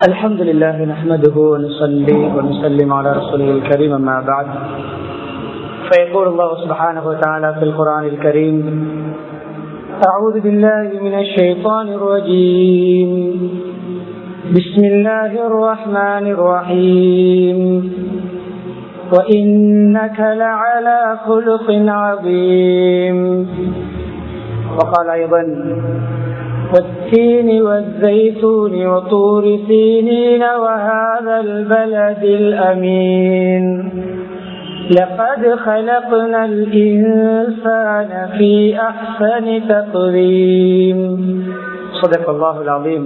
الحمد لله نحمده ونصلي ونسلم على رسوله الكريم أما بعد فيقول الله سبحانه وتعالى في القرآن الكريم أعوذ بالله من الشيطان الرجيم بسم الله الرحمن الرحيم وإنك لعلى خلق عظيم وقال أيضا والتين والزيتون وطور سينين وهذا البلد الأمين لقد خلقنا الإنسان في أحسن تقويم صدق الله العظيم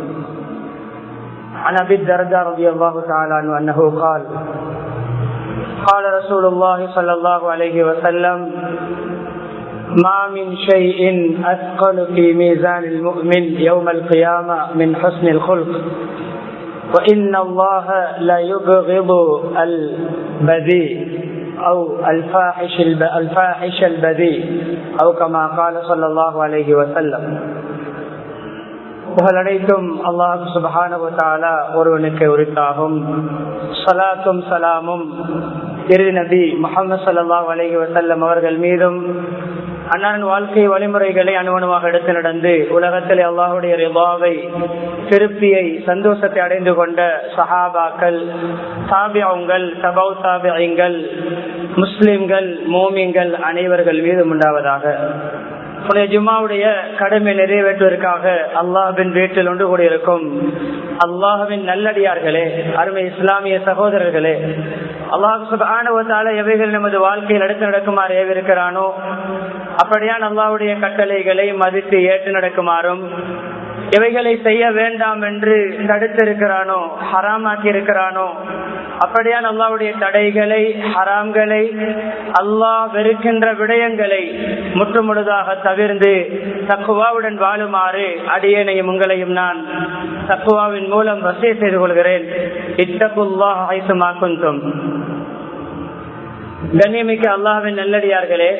عن أبي الدرداء رضي الله تعالى عنه أنه قال قال رسول الله صلى الله عليه وسلم ما من شيء أثقل في ميزان المؤمن يوم القيامة من حسن الخلق وإن الله لا يبغض البذيء أو الفاحش الفاحش البذيء أو كما قال صلى الله عليه وسلم புகழனைத்தும் அல்லாஹ் சுபஹானவத்தாலா ஒருவனுக்கு உரித்தாகும் சலாத்தும் சலாமும் இறுதி நபி முகமது சல்லாஹ் அலஹி வசல்லம் அவர்கள் மீதும் அண்ணன் வாழ்க்கை வழிமுறைகளை அணுவணுவாக எடுத்து நடந்து உலகத்தில் அல்லாஹுடைய ரிபாவை திருப்தியை சந்தோஷத்தை அடைந்து கொண்ட சஹாபாக்கள் சாபியங்கள் சபௌ சாபியங்கள் முஸ்லிம்கள் மோமியங்கள் அனைவர்கள் மீதும் உண்டாவதாக உடைய ஜும்மாவுடைய கடமை நிறைவேற்றுவதற்காக அல்லாஹின் வீட்டில் ஒன்று கூடியிருக்கும் அல்லாஹுவின் நல்லடியார்களே அருமை இஸ்லாமிய சகோதரர்களே அல்லாஹு ஆணவத்தால எவைகள் நமது வாழ்க்கையில் அடுத்து நடக்குமாறு ஏவிருக்கிறானோ அப்படியான் அல்லாவுடைய கட்டளைகளை மதித்து ஏற்று நடக்குமாறும் எவைகளை செய்ய வேண்டாம் என்று தடுத்திருக்கிறானோ ஹராமாக்கி இருக்கிறானோ அப்படியான் அல்லாவுடைய தடைகளை ஹராம்களை அல்லாஹ் வெறுக்கின்ற விடயங்களை முற்றுமுழுதாக தவிர்ந்து தக்குவாவுடன் வாழுமாறு அடியேனையும் உங்களையும் நான் தக்குவாவின் மூலம் வசதி செய்து கொள்கிறேன் இத்தகுல்லாஹ் ஐசுமாக்குந்தும் கண்ணியமிக்க அல்லாஹின் நல்லடியார்களே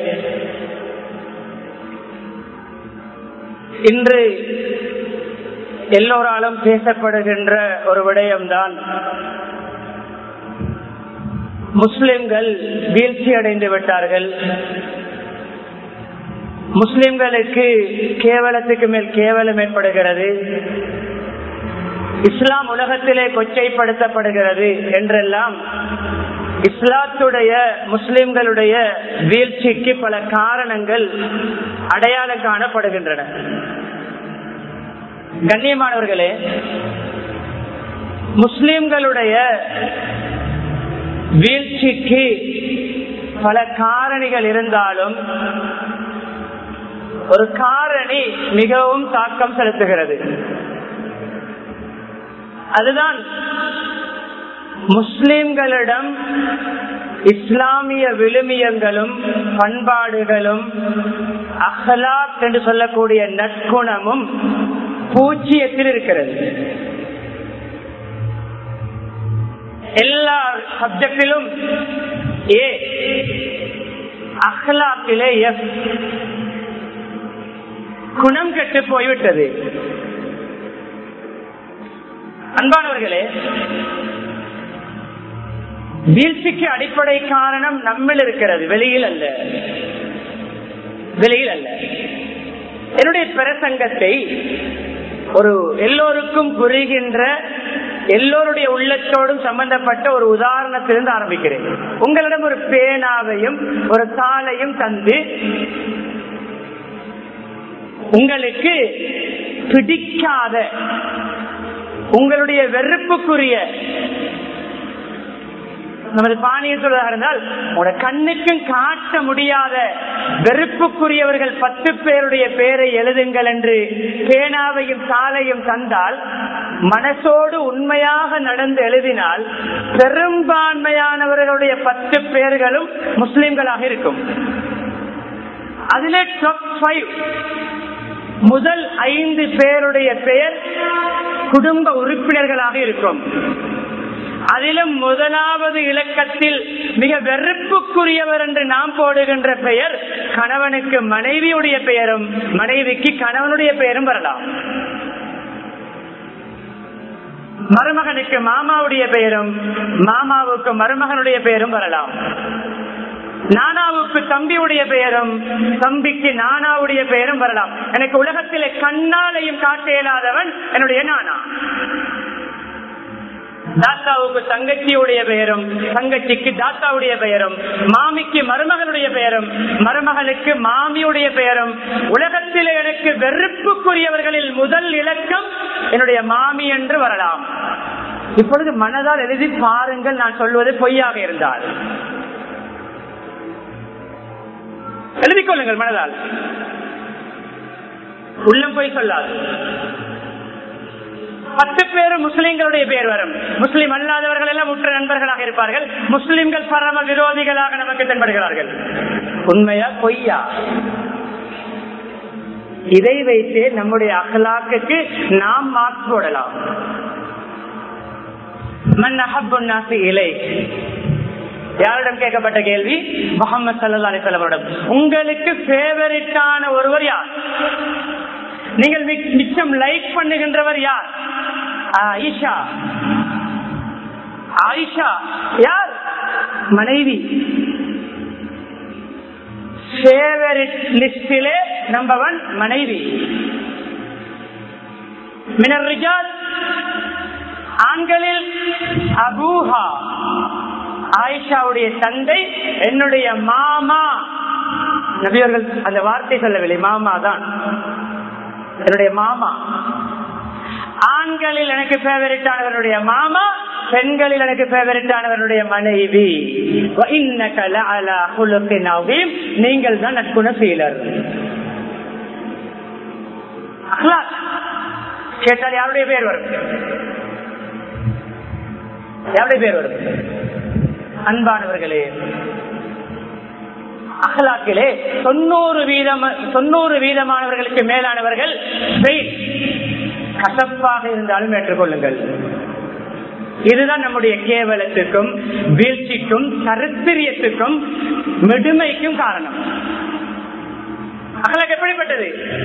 இன்று எல்லோராலும் பேசப்படுகின்ற ஒரு விடயம்தான் முஸ்லிம்கள் வீழ்ச்சி அடைந்து விட்டார்கள் முஸ்லிம்களுக்கு கேவலத்துக்கு மேல் கேவலம் ஏற்படுகிறது இஸ்லாம் உலகத்திலே கொச்சைப்படுத்தப்படுகிறது என்றெல்லாம் இஸ்லாத்துடைய முஸ்லிம்களுடைய வீழ்ச்சிக்கு பல காரணங்கள் அடையாளம் காணப்படுகின்றன கண்ணியமானவர்களே முஸ்லிம்களுடைய வீழ்ச்சிக்கு பல காரணிகள் இருந்தாலும் ஒரு காரணி மிகவும் தாக்கம் செலுத்துகிறது அதுதான் முஸ்லிம்களிடம் இஸ்லாமிய விழுமியங்களும் பண்பாடுகளும் அஹ்லாக் என்று சொல்லக்கூடிய நற்குணமும் பூஜ்ஜியத்தில் இருக்கிறது எல்லா சப்ஜெக்டிலும் ஏ அஹ்லாக்கிலே எஃப் குணம் கெட்டு போய்விட்டது அன்பானவர்களே வீழ்ச்சிக்கு அடிப்படை காரணம் நம்மில் இருக்கிறது வெளியில் அல்ல வெளியில் அல்ல என்னுடைய பிரசங்கத்தை ஒரு எல்லோருக்கும் புரிகின்ற எல்லோருடைய உள்ளத்தோடும் சம்பந்தப்பட்ட ஒரு உதாரணத்திலிருந்து ஆரம்பிக்கிறேன் உங்களிடம் ஒரு பேனாவையும் ஒரு தாளையும் தந்து உங்களுக்கு பிடிக்காத உங்களுடைய வெறுப்புக்குரிய நமது பாணியை சொல்வதாக இருந்தால் உங்களோட கண்ணுக்கும் காட்ட முடியாத வெறுப்புக்குரியவர்கள் பத்து பேருடைய பெயரை எழுதுங்கள் என்று பேனாவையும் சாலையும் தந்தால் மனசோடு உண்மையாக நடந்து எழுதினால் பெரும்பான்மையானவர்களுடைய பத்து பேர்களும் முஸ்லிம்களாக இருக்கும் அதில் டாப் ஃபைவ் முதல் ஐந்து பேருடைய பெயர் குடும்ப உறுப்பினர்களாக இருக்கும் அதிலும் முதலாவது இலக்கத்தில் மிக வெறுப்புக்குரியவர் என்று நாம் போடுகின்ற பெயர் கணவனுக்கு மனைவியுடைய பெயரும் மனைவிக்கு கணவனுடைய பெயரும் வரலாம் மருமகனுக்கு மாமாவுடைய பெயரும் மாமாவுக்கு மருமகனுடைய பெயரும் வரலாம் நானாவுக்கு தம்பியுடைய பெயரும் தம்பிக்கு நானாவுடைய பெயரும் வரலாம் எனக்கு உலகத்திலே கண்ணாலையும் காட்ட இயலாதவன் என்னுடைய நானா தாத்தாவுக்கு தங்கச்சியுடைய பெயரும் தங்கச்சிக்கு தாத்தாவுடைய பெயரும் மாமிக்கு மருமகனுடைய பெயரும் மருமகனுக்கு மாமியுடைய பெயரும் உலகத்தில் எனக்கு வெறுப்புக்குரியவர்களில் முதல் இலக்கம் என்னுடைய மாமி என்று வரலாம் இப்பொழுது மனதால் எழுதி பாருங்கள் நான் சொல்வது பொய்யாக இருந்தால் எழுதிக் கொள்ளுங்கள் மனதால் உள்ளம் போய் சொல்லாது பத்து பேரும் முஸ்லிம்களுடைய பேர் வரும் முஸ்லிம் அல்லாதவர்கள் எல்லாம் உற்ற நண்பர்களாக இருப்பார்கள் முஸ்லிம்கள் பரம விரோதிகளாக நமக்கு தென்படுகிறார்கள் உண்மையா பொய்யா இதை வைத்து நம்முடைய அகலாக்குக்கு நாம் மார்க் போடலாம் மன் அஹப்புன்னாசி இலை யாரிடம் கேட்கப்பட்ட கேள்வி முகமது சல்லா அலிசல்லவரிடம் உங்களுக்கு பேவரிட்டான ஒருவர் யார் நீங்கள் மிச்சம் லைக் பண்ணுகின்றவர் யார் ஆயிஷா ஆயிஷா யார் மனைவி ஃபேவரிட் லிஸ்டிலே நம்பர் ஒன் மனைவி மினர் ரிஜால் ஆண்களில் அபூஹா ஆயிஷாவுடைய தந்தை என்னுடைய மாமா நபியவர்கள் அந்த வார்த்தை சொல்லவில்லை மாமா தான் என்னுடைய மாமா ஆண்களில் எனக்கு பேவரிட்டானவருடைய மாமா பெண்களில் எனக்கு பேவரிட்டானவருடைய மனைவி நீங்கள் தான் நற்குணசீலர் கேட்டால் யாருடைய பேர் வரும் யாருடைய பேர் வரும் அன்பானவர்களே அகலாக்கிலே தொண்ணூறு வீதம் தொண்ணூறு வீதமானவர்களுக்கு மேலானவர்கள் கசப்பாக இருந்தாலும் ஏற்றுக்கொள்ளுங்கள் இதுதான் நம்முடைய கேவலத்துக்கும் வீழ்ச்சிக்கும் சரித்திரியத்துக்கும் மெடுமைக்கும் காரணம் அகலாக் எப்படிப்பட்டது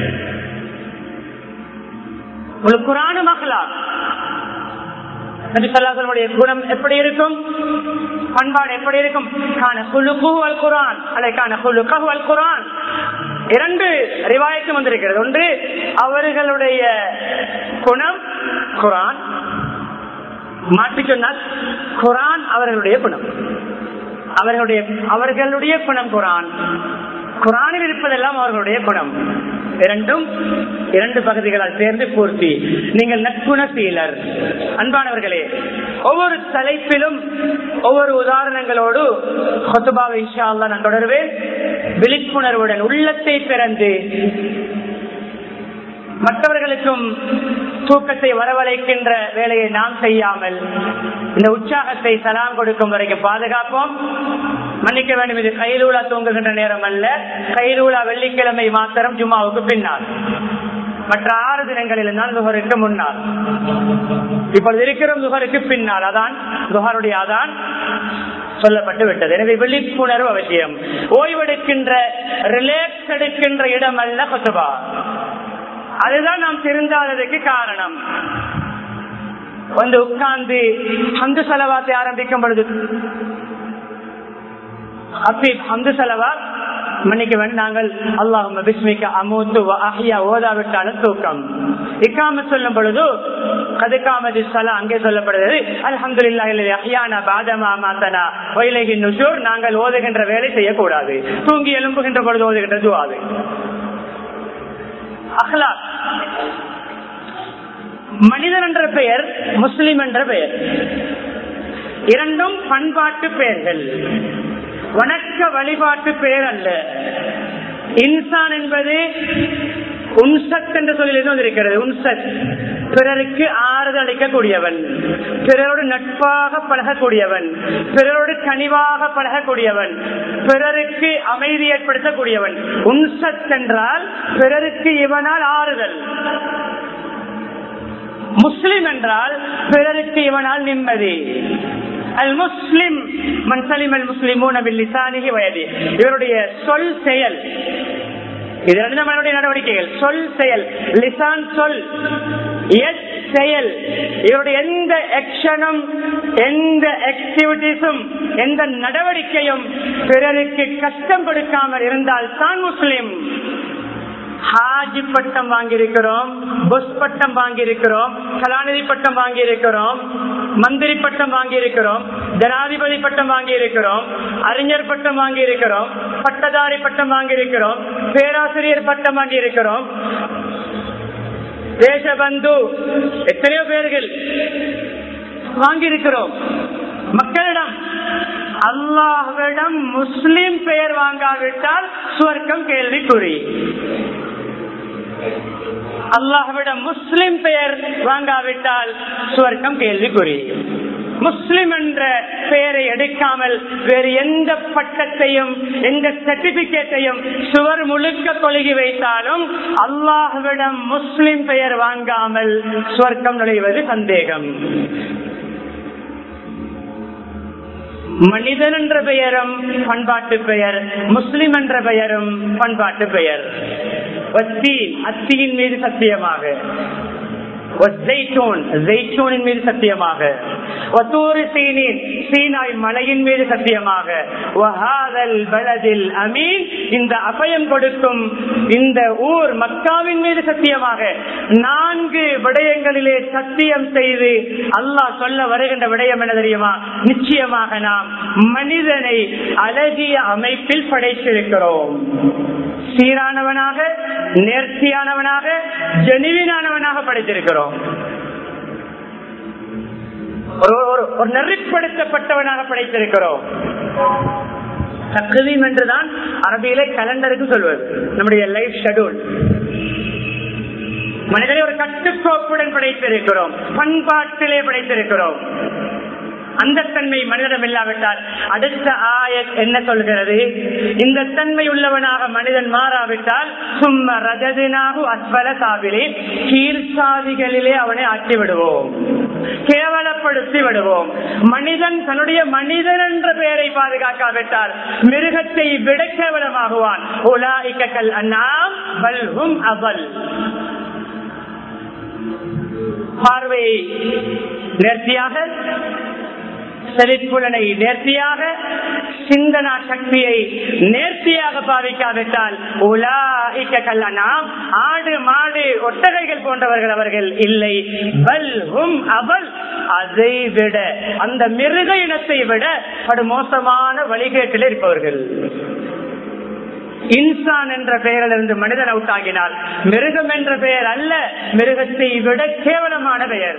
ஒரு குரானும் அகலாக் நபிசல்லாசனுடைய குணம் எப்படி இருக்கும் பண்பாடு எப்படி இருக்கும் காண குழுக்கு அல் குரான் அல்ல காண குழுக்ககு அல் குரான் இரண்டு ரிவாயத்தும் வந்திருக்கிறது ஒன்று அவர்களுடைய குணம் குரான் மாற்றி சொன்னால் குரான் அவர்களுடைய குணம் அவர்களுடைய அவர்களுடைய குணம் குரான் குரானில் இருப்பதெல்லாம் அவர்களுடைய குணம் இரண்டும் இரண்டு பகுதிகளால் சேர்ந்து பூர்த்தி நீங்கள் நற்குணசீலர் அன்பானவர்களே ஒவ்வொரு தலைப்பிலும் ஒவ்வொரு உதாரணங்களோடு கொத்துபாவை இன்ஷா அல்லா நான் தொடர்வேன் விழிப்புணர்வுடன் உள்ளத்தை பிறந்து மற்றவர்களுக்கும் தூக்கத்தை வரவழைக்கின்ற வேலையை நாம் செய்யாமல் இந்த உற்சாகத்தை சலாம் கொடுக்கும் வரைக்கும் பாதுகாப்போம் மன்னிக்க வேண்டும் இது கைலூலா தூங்குகின்ற நேரம் அல்ல கைலூலா வெள்ளிக்கிழமை மாத்திரம் ஜும்மாவுக்கு பின்னால் மற்ற ஆறு தினங்களில் தான் துகருக்கு முன்னால் இப்பொழுது இருக்கிற துகருக்கு பின்னால் அதான் துகருடைய அதான் சொல்லப்பட்டு விட்டது எனவே விழிப்புணர்வு அவசியம் ஓய்வெடுக்கின்ற ரிலாக்ஸ் எடுக்கின்ற இடம் அல்ல கொத்துபா அதுதான் நாம் திருந்தாததுக்கு காரணம் வந்து உட்கார்ந்து ஹந்து செலவாத்தை ஆரம்பிக்கும் பொழுது ஹந்து செலவா மன்னிக்க வேண்டும் நாங்கள் அல்லாஹும் பிஸ்மிக்க அமூத்து அஹியா ஓதாவிட்டாலும் தூக்கம் இக்காம சொல்லும் பொழுது கதுக்காமது சலா அங்கே சொல்லப்படுகிறது அலமது அஹியானா பாதமா மாத்தனா வயலகி நுசூர் நாங்கள் ஓதுகின்ற வேலை செய்யக்கூடாது தூங்கி எழும்புகின்ற பொழுது ஓதுகின்ற துவாது அஹ்லாக் மனிதன் என்ற பெயர் முஸ்லிம் என்ற பெயர் இரண்டும் பண்பாட்டு பெயர்கள் வணக்க வழிபாட்டு பெயர் அல்ல இன்சான் என்பது உன்சத் என்ற சொல்லில் வந்திருக்கிறது உன்சத் பிறருக்கு ஆறுதல் அளிக்கக்கூடியவன் பிறரோடு நட்பாக பழகக்கூடியவன் பிறரோடு கனிவாக பழகக்கூடியவன் பிறருக்கு அமைதி ஏற்படுத்தக்கூடியவன் உன்சத் என்றால் பிறருக்கு இவனால் ஆறுதல் முஸ்லிம் என்றால் பிறருக்கு இவனால் நிம்மதி அல் முஸ்லிம் மன்சலிம் அல் முஸ்லிமூன் வயது இவருடைய சொல் செயல் இது நம்மளுடைய நடவடிக்கைகள் சொல் செயல் லிசான் சொல் செயல் இவருடைய எந்த ஆக்ஷனும் எந்த ஆக்டிவிட்டிஸும் எந்த நடவடிக்கையும் பிறருக்கு கஷ்டம் கொடுக்காமல் இருந்தால் தான் முஸ்லிம் ஹாஜி பட்டம் வாங்கியிருக்கிறோம் புஷ் பட்டம் வாங்கியிருக்கிறோம் கலாநிதி பட்டம் வாங்கியிருக்கிறோம் மந்திரி பட்டம் வாங்கியிருக்கிறோம் ஜனாதிபதி பட்டம் வாங்கியிருக்கிறோம் அறிஞர் பட்டம் வாங்கியிருக்கிறோம் பட்டதாரி பட்டம் வாங்கியிருக்கிறோம் பேராசிரியர் பட்டம் வாங்கியிருக்கிறோம் தேசபந்து எத்தனையோ பேர்கள் வாங்கியிருக்கிறோம் மக்களிடம் அல்லாஹ்விடம் முஸ்லிம் பெயர் வாங்காவிட்டால் சுவர்க்கம் கேள்விக்குறி அல்லாஹ்விடம் முஸ்லிம் பெயர் வாங்காவிட்டால் சுவர்க்கம் கேள்விக்குறி முஸ்லிம் என்ற பெயரை எடுக்காமல் வேறு எந்த பட்டத்தையும் எந்த சர்டிபிகேட்டையும் சுவர் முழுக்க கொழுகி வைத்தாலும் அல்லாஹ்விடம் முஸ்லிம் பெயர் வாங்காமல் சுவர்க்கம் நுழைவது சந்தேகம் மனிதன் என்ற பெயரும் பண்பாட்டு பெயர் முஸ்லிம் என்ற பெயரும் பண்பாட்டு பெயர் அத்தியின் மீது சத்தியமாக மீது சத்தியமாக சீனாய் மலையின் மீது சத்தியமாக அமீன் இந்த அபயம் கொடுக்கும் இந்த ஊர் மக்காவின் மீது சத்தியமாக நான்கு விடயங்களிலே சத்தியம் செய்து அல்லாஹ் சொல்ல வருகின்ற விடயம் என்ன தெரியுமா நிச்சயமாக நாம் மனிதனை அழகிய அமைப்பில் படைத்திருக்கிறோம் சீரானவனாக நேர்த்தியானவனாக ஜெனிவினானவனாக படைத்திருக்கிறோம் ஒரு நெறிப்படுத்தப்பட்டவனாக படைத்திருக்கிறோம் தக்குவீம் என்றுதான் அரபியிலே கலண்டருக்கு சொல்வது நம்முடைய லைஃப் ஷெடியூல் மனிதனை ஒரு கட்டுக்கோப்புடன் படைத்திருக்கிறோம் பண்பாட்டிலே படைத்திருக்கிறோம் அந்த தன்மை மனிதனம் இல்லாவிட்டால் அடுத்த ஆயத் என்ன சொல்கிறது இந்த தன்மை உள்ளவனாக மனிதன் மாறாவிட்டால் சும்ம ரஜதினாகு அஸ்வல சாவிலே கீழ்சாதிகளிலே அவனை ஆக்கி விடுவோம் கேவலப்படுத்தி விடுவோம் மனிதன் தன்னுடைய மனிதன் என்ற பெயரை பாதுகாக்காவிட்டால் மிருகத்தை விட கேவலமாகுவான் உலாய்க்கல் அண்ணாம் வல்ஹும் அவல் பார்வையை நேர்த்தியாக செழிப்புலனை நேர்த்தியாக சிந்தனா சக்தியை நேர்த்தியாக பாவிக்காவிட்டால் உலாய்க்க கல்லனாம் ஆடு மாடு ஒட்டகைகள் போன்றவர்கள் அவர்கள் இல்லை பல்ஹும் அவள் அதை விட அந்த மிருக இனத்தை விட படு மோசமான வழிகேட்டில் இருப்பவர்கள் இன்சான் என்ற பெயரிலிருந்து மனிதன் அவுட் ஆகினார் மிருகம் என்ற பெயர் அல்ல மிருகத்தை விட கேவலமான பெயர்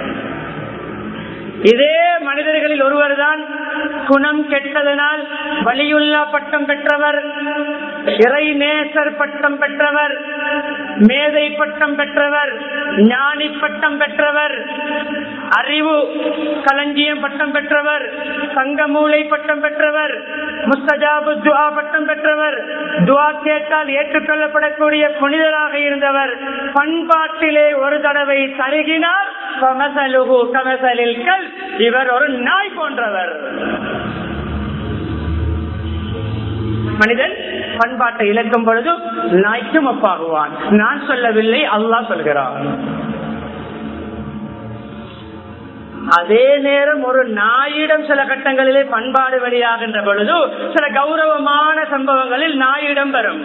இதே மனிதர்களில் ஒருவர் தான் குணம் கெட்டதனால் வலியுள்ளா பட்டம் பெற்றவர் இறை நேசர் பட்டம் பெற்றவர் மேதை பட்டம் பெற்றவர் ஞானி பட்டம் பெற்றவர் அறிவு களஞ்சியம் பட்டம் பெற்றவர் சங்கமூலை பட்டம் பெற்றவர் முஸ்தஜாபு துவா பட்டம் பெற்றவர் துவா கேட்டால் ஏற்றுக்கொள்ளப்படக்கூடிய புனிதராக இருந்தவர் பண்பாட்டிலே ஒரு தடவை தருகினார் கமசலுகு கமசலில் கல் இவர் ஒரு நாய் போன்றவர் மனிதன் பண்பாட்டை இழக்கும் பொழுது நாய்க்கும் ஒப்பாகுவான் நான் சொல்லவில்லை அல்லாஹ் சொல்கிறான் அதே நேரம் ஒரு நாயிடம் சில கட்டங்களிலே பண்பாடு வெளியாகின்ற பொழுது சில கௌரவமான சம்பவங்களில் நாயிடம் பெறும்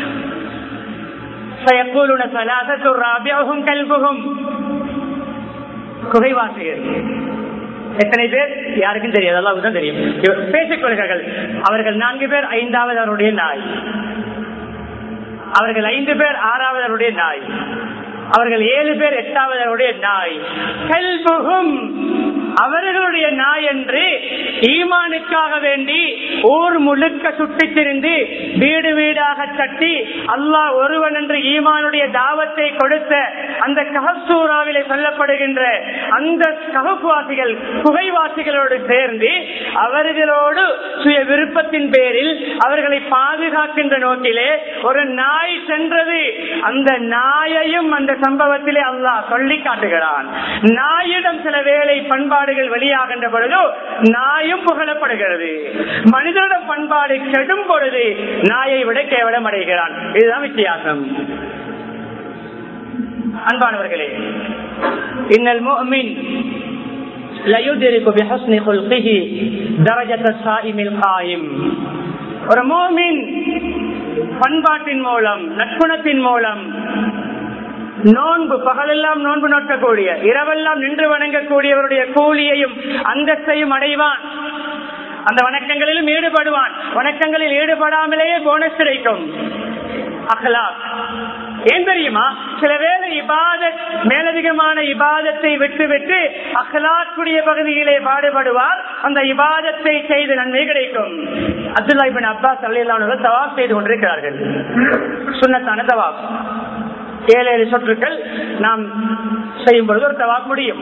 குகைவாசியர் எத்தனை பேர் யாருக்கும் தெரியாது அல்லாவுதான் தெரியும் பேசிக் கொள்கிறார்கள் அவர்கள் நான்கு பேர் ஐந்தாவது அவருடைய நாய் அவர்கள் ஐந்து பேர் ஆறாவது அவருடைய நாய் அவர்கள் ஏழு பேர் எட்டாவது அவருடைய நாய் கல்புகும் அவர்களுடைய நாய் என்று ஈமானுக்காக வேண்டி ஊர் முழுக்க சுற்றித் திரிந்து வீடு வீடாக தட்டி அல்லாஹ் ஒருவன் என்று ஈமானுடைய தாவத்தை கொடுத்த அந்த கஹசூராவிலே சொல்லப்படுகின்ற அந்த கஹவாசிகள் புகைவாசிகளோடு சேர்ந்து அவர்களோடு சுய விருப்பத்தின் பேரில் அவர்களை பாதுகாக்கின்ற நோக்கிலே ஒரு நாய் சென்றது அந்த நாயையும் அந்த சம்பவத்திலே அல்லாஹ் சொல்லி காட்டுகிறான் நாயிடம் சில வேளை பண்பாடுகள் வெளியாகின்ற பொழுது நாயும் புகழப்படுகிறது மனிதனிடம் பண்பாடு கெடும் பொழுது நாயை விட கேவலம் அடைகிறான் இதுதான் வித்தியாசம் அன்பானவர்களே இன்னல் முஃமின் லயுத்ரிகு பிஹுஸ்னி குல்கிஹி தரஜத ஸாயிமில் காயிம் ஒரு மோமின் பண்பாட்டின் மூலம் நற்குணத்தின் மூலம் நோன்பு பகலெல்லாம் நோன்பு நோக்கக்கூடிய இரவெல்லாம் நின்று வணங்கக்கூடியவருடைய கூலியையும் அந்தஸ்தையும் அடைவான் அந்த வணக்கங்களிலும் ஈடுபடுவான் வணக்கங்களில் ஈடுபடாமலேயே போனஸ் கிடைக்கும் அகலாக் ஏன் தெரியுமா சில வேளை இபாதத் மேலதிகமான இபாதத்தை விட்டு விட்டு அகலாக்குடைய பகுதியிலே பாடுபடுவார் அந்த இபாதத்தை செய்து நன்மை கிடைக்கும் அப்துல்லா இபின் அப்பாஸ் அல்லானவர்கள் தவாப் செய்து கொண்டிருக்கிறார்கள் சுண்ணத்தான தவாப் ஏழு ஏழு சொற்றுக்கள் நாம் செய்யும் பொழுது ஒரு தவாப் முடியும்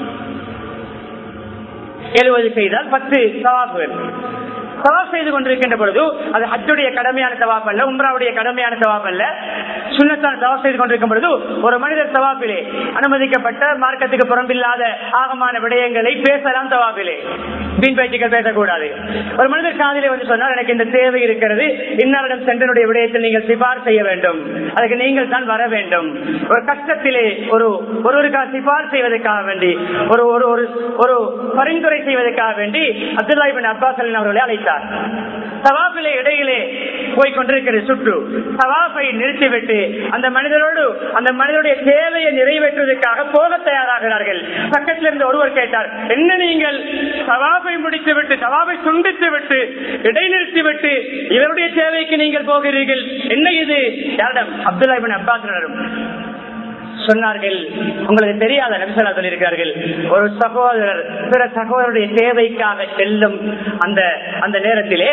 எழுபது செய்தால் பத்து தவாப்புகள் தவாப் செய்து கொண்டிருக்கின்ற பொழுது அது ஹஜ்ஜுடைய கடமையான தவாப் அல்ல உம்ராவுடைய கடமையான தவாப் அல்ல சுண்ணத்தான் தவாப் செய்து கொண்டிருக்கும் பொழுது ஒரு மனிதர் தவாப்பிலே அனுமதிக்கப்பட்ட மார்க்கத்துக்கு புறம்பில்லாத ஆகமான விடயங்களை பேசலாம் தவாப்பிலே வீண் பேச்சுக்கள் பேசக்கூடாது ஒரு மனிதர் காதிலே வந்து சொன்னால் எனக்கு இந்த தேவை இருக்கிறது இன்னாரிடம் சென்றனுடைய விடயத்தில் நீங்கள் சிபார் செய்ய வேண்டும் அதுக்கு நீங்கள் தான் வர வேண்டும் ஒரு கஷ்டத்திலே ஒரு ஒருவருக்காக சிபார் செய்வதற்காக வேண்டி ஒரு ஒரு ஒரு ஒரு பரிந்துரை செய்வதற்காக வேண்டி அப்துல்லா இபின் அப்பாஸ் அலின் அவர்களை அழைத்தார் சவாபிலே இடையிலே போய் கொண்டிருக்கிற சுற்று சவாபை நிறுத்திவிட்டு அந்த மனிதரோடு அந்த மனிதனுடைய தேவையை நிறைவேற்றுவதற்காக போக தயாராகிறார்கள் பக்கத்தில் இருந்து ஒருவர் கேட்டார் என்ன நீங்கள் சவாபை முடித்து விட்டு சவாபை துண்டித்து விட்டு இடைநிறுத்தி விட்டு இவருடைய தேவைக்கு நீங்கள் போகிறீர்கள் என்ன இது யாரிடம் அப்துல்லா இபின் அப்பாஸ் சொன்னார்கள் உங்களுக்கு தெரியாத நபிசல்லா சொல்லியிருக்கார்கள் ஒரு சகோதரர் பிற சகோதரருடைய தேவைக்காக செல்லும் அந்த அந்த நேரத்திலே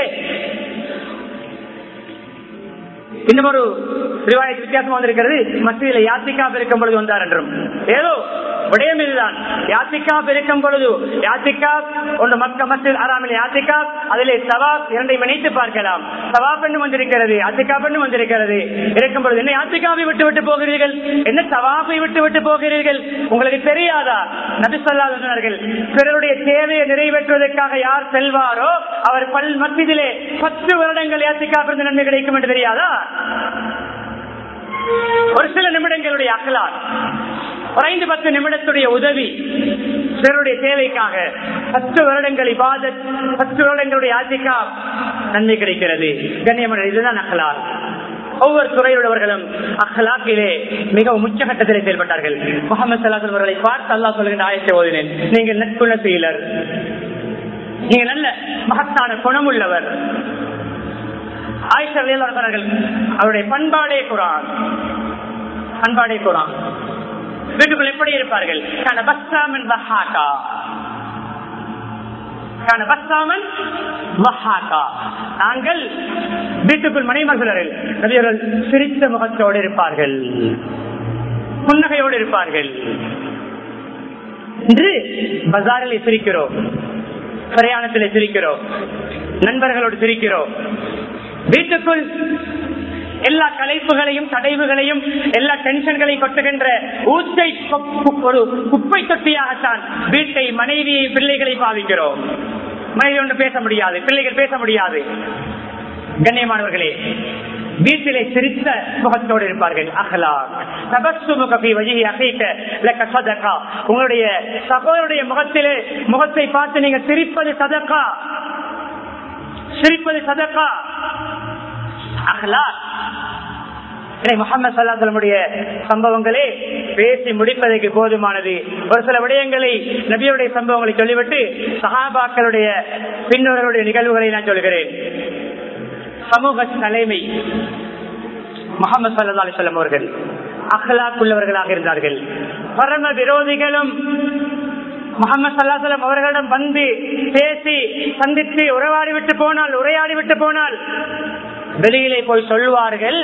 இன்னும் ஒரு ரிவாயத்து வித்தியாசம் வந்திருக்கிறது மத்தியில யாத்திகா இருக்கும் பொழுது வந்தார் என்றும் ஏதோ விடயம் இதுதான் யாத்திகா இருக்கும் பொழுது யாத்திகா ஒன்று மக்க மத்தியில் அறாமல் யாத்திகா அதிலே சவாப் இரண்டை இணைத்து பார்க்கலாம் சவாப் என்று வந்திருக்கிறது யாத்திகா என்று வந்திருக்கிறது இருக்கும் பொழுது என்ன யாத்திகாவை விட்டு விட்டு போகிறீர்கள் என்ன சவாப்பை விட்டு விட்டு போகிறீர்கள் உங்களுக்கு தெரியாதா நபி சொல்லாதவர்கள் பிறருடைய தேவையை நிறைவேற்றுவதற்காக யார் செல்வாரோ அவர் பல் மத்தியிலே பத்து வருடங்கள் யாத்திகா பிறந்த நன்மை கிடைக்கும் என்று தெரியாதா ஒரு சில நிமிடங்களுடைய அகலால் ஒரு ஐந்து பத்து நிமிடத்துடைய உதவி பிறருடைய தேவைக்காக பத்து வருடங்கள் இபாதத் பத்து வருடங்களுடைய ஆட்சிக்கா நன்மை கிடைக்கிறது கண்ணியமான இதுதான் அகலால் ஒவ்வொரு துறையுள்ளவர்களும் அஹ்லாக்கிலே மிகவும் உச்சகட்டத்திலே செயல்பட்டார்கள் முகமது சல்லாஸ் அவர்களை பார்த்து அல்லா சொல்கின்ற ஆயத்தை ஓதினேன் நீங்கள் நற்குண செயலர் நீங்க நல்ல மகத்தான குணமுள்ளவர் ஆயிஷா வேளாளர்கள் அவருடைய பண்பாடே குரான் பண்பாடே குரான் வீட்டுக்குள் எப்படி இருப்பார்கள் பஸ்தாமன் பஹாக்கா நாங்கள் வீட்டுக்குள் மனைமகளர்கள் நபியர்கள் சிரித்த முகத்தோடு இருப்பார்கள் புன்னகையோடு இருப்பார்கள் இன்று பஜாரில் சிரிக்கிறோம் பிரயாணத்தில் சிரிக்கிறோம் நண்பர்களோடு சிரிக்கிறோம் வீட்டுக்குள் எல்லா கலைப்புகளையும் தடைவுகளையும் எல்லா டென்ஷன்களையும் கொட்டுகின்ற ஊச்சை ஒரு குப்பை தொட்டியாகத்தான் வீட்டை மனைவியை பிள்ளைகளை பாவிக்கிறோம் மனைவி ஒன்று பேச முடியாது பிள்ளைகள் பேச முடியாது கண்ணியமானவர்களே வீட்டிலே சிரித்த முகத்தோடு இருப்பார்கள் அகலா உங்களுடைய சகோதரருடைய முகத்திலே முகத்தை பார்த்து நீங்க சிரிப்பது சதக்கா சிரிப்பது சதக்கா அகலா முகமது சல்லாசலமுடைய சம்பவங்களே பேசி முடிப்பதற்கு போதுமானது ஒரு சில விடயங்களை நபியுடைய சம்பவங்களை சொல்லிவிட்டு சகாபாக்களுடைய பின்னோர்களுடைய நிகழ்வுகளை நான் சொல்கிறேன் சமூக தலைமை முகமது சல்லா அலிசல்லம் அவர்கள் அகலாக் உள்ளவர்களாக இருந்தார்கள் பரம விரோதிகளும் முகமது சல்லாசலம் அவர்களிடம் வந்து பேசி சந்தித்து உறவாடி விட்டு போனால் உரையாடி விட்டு போனால் வெளியிலே போய் சொல்லுவார்கள்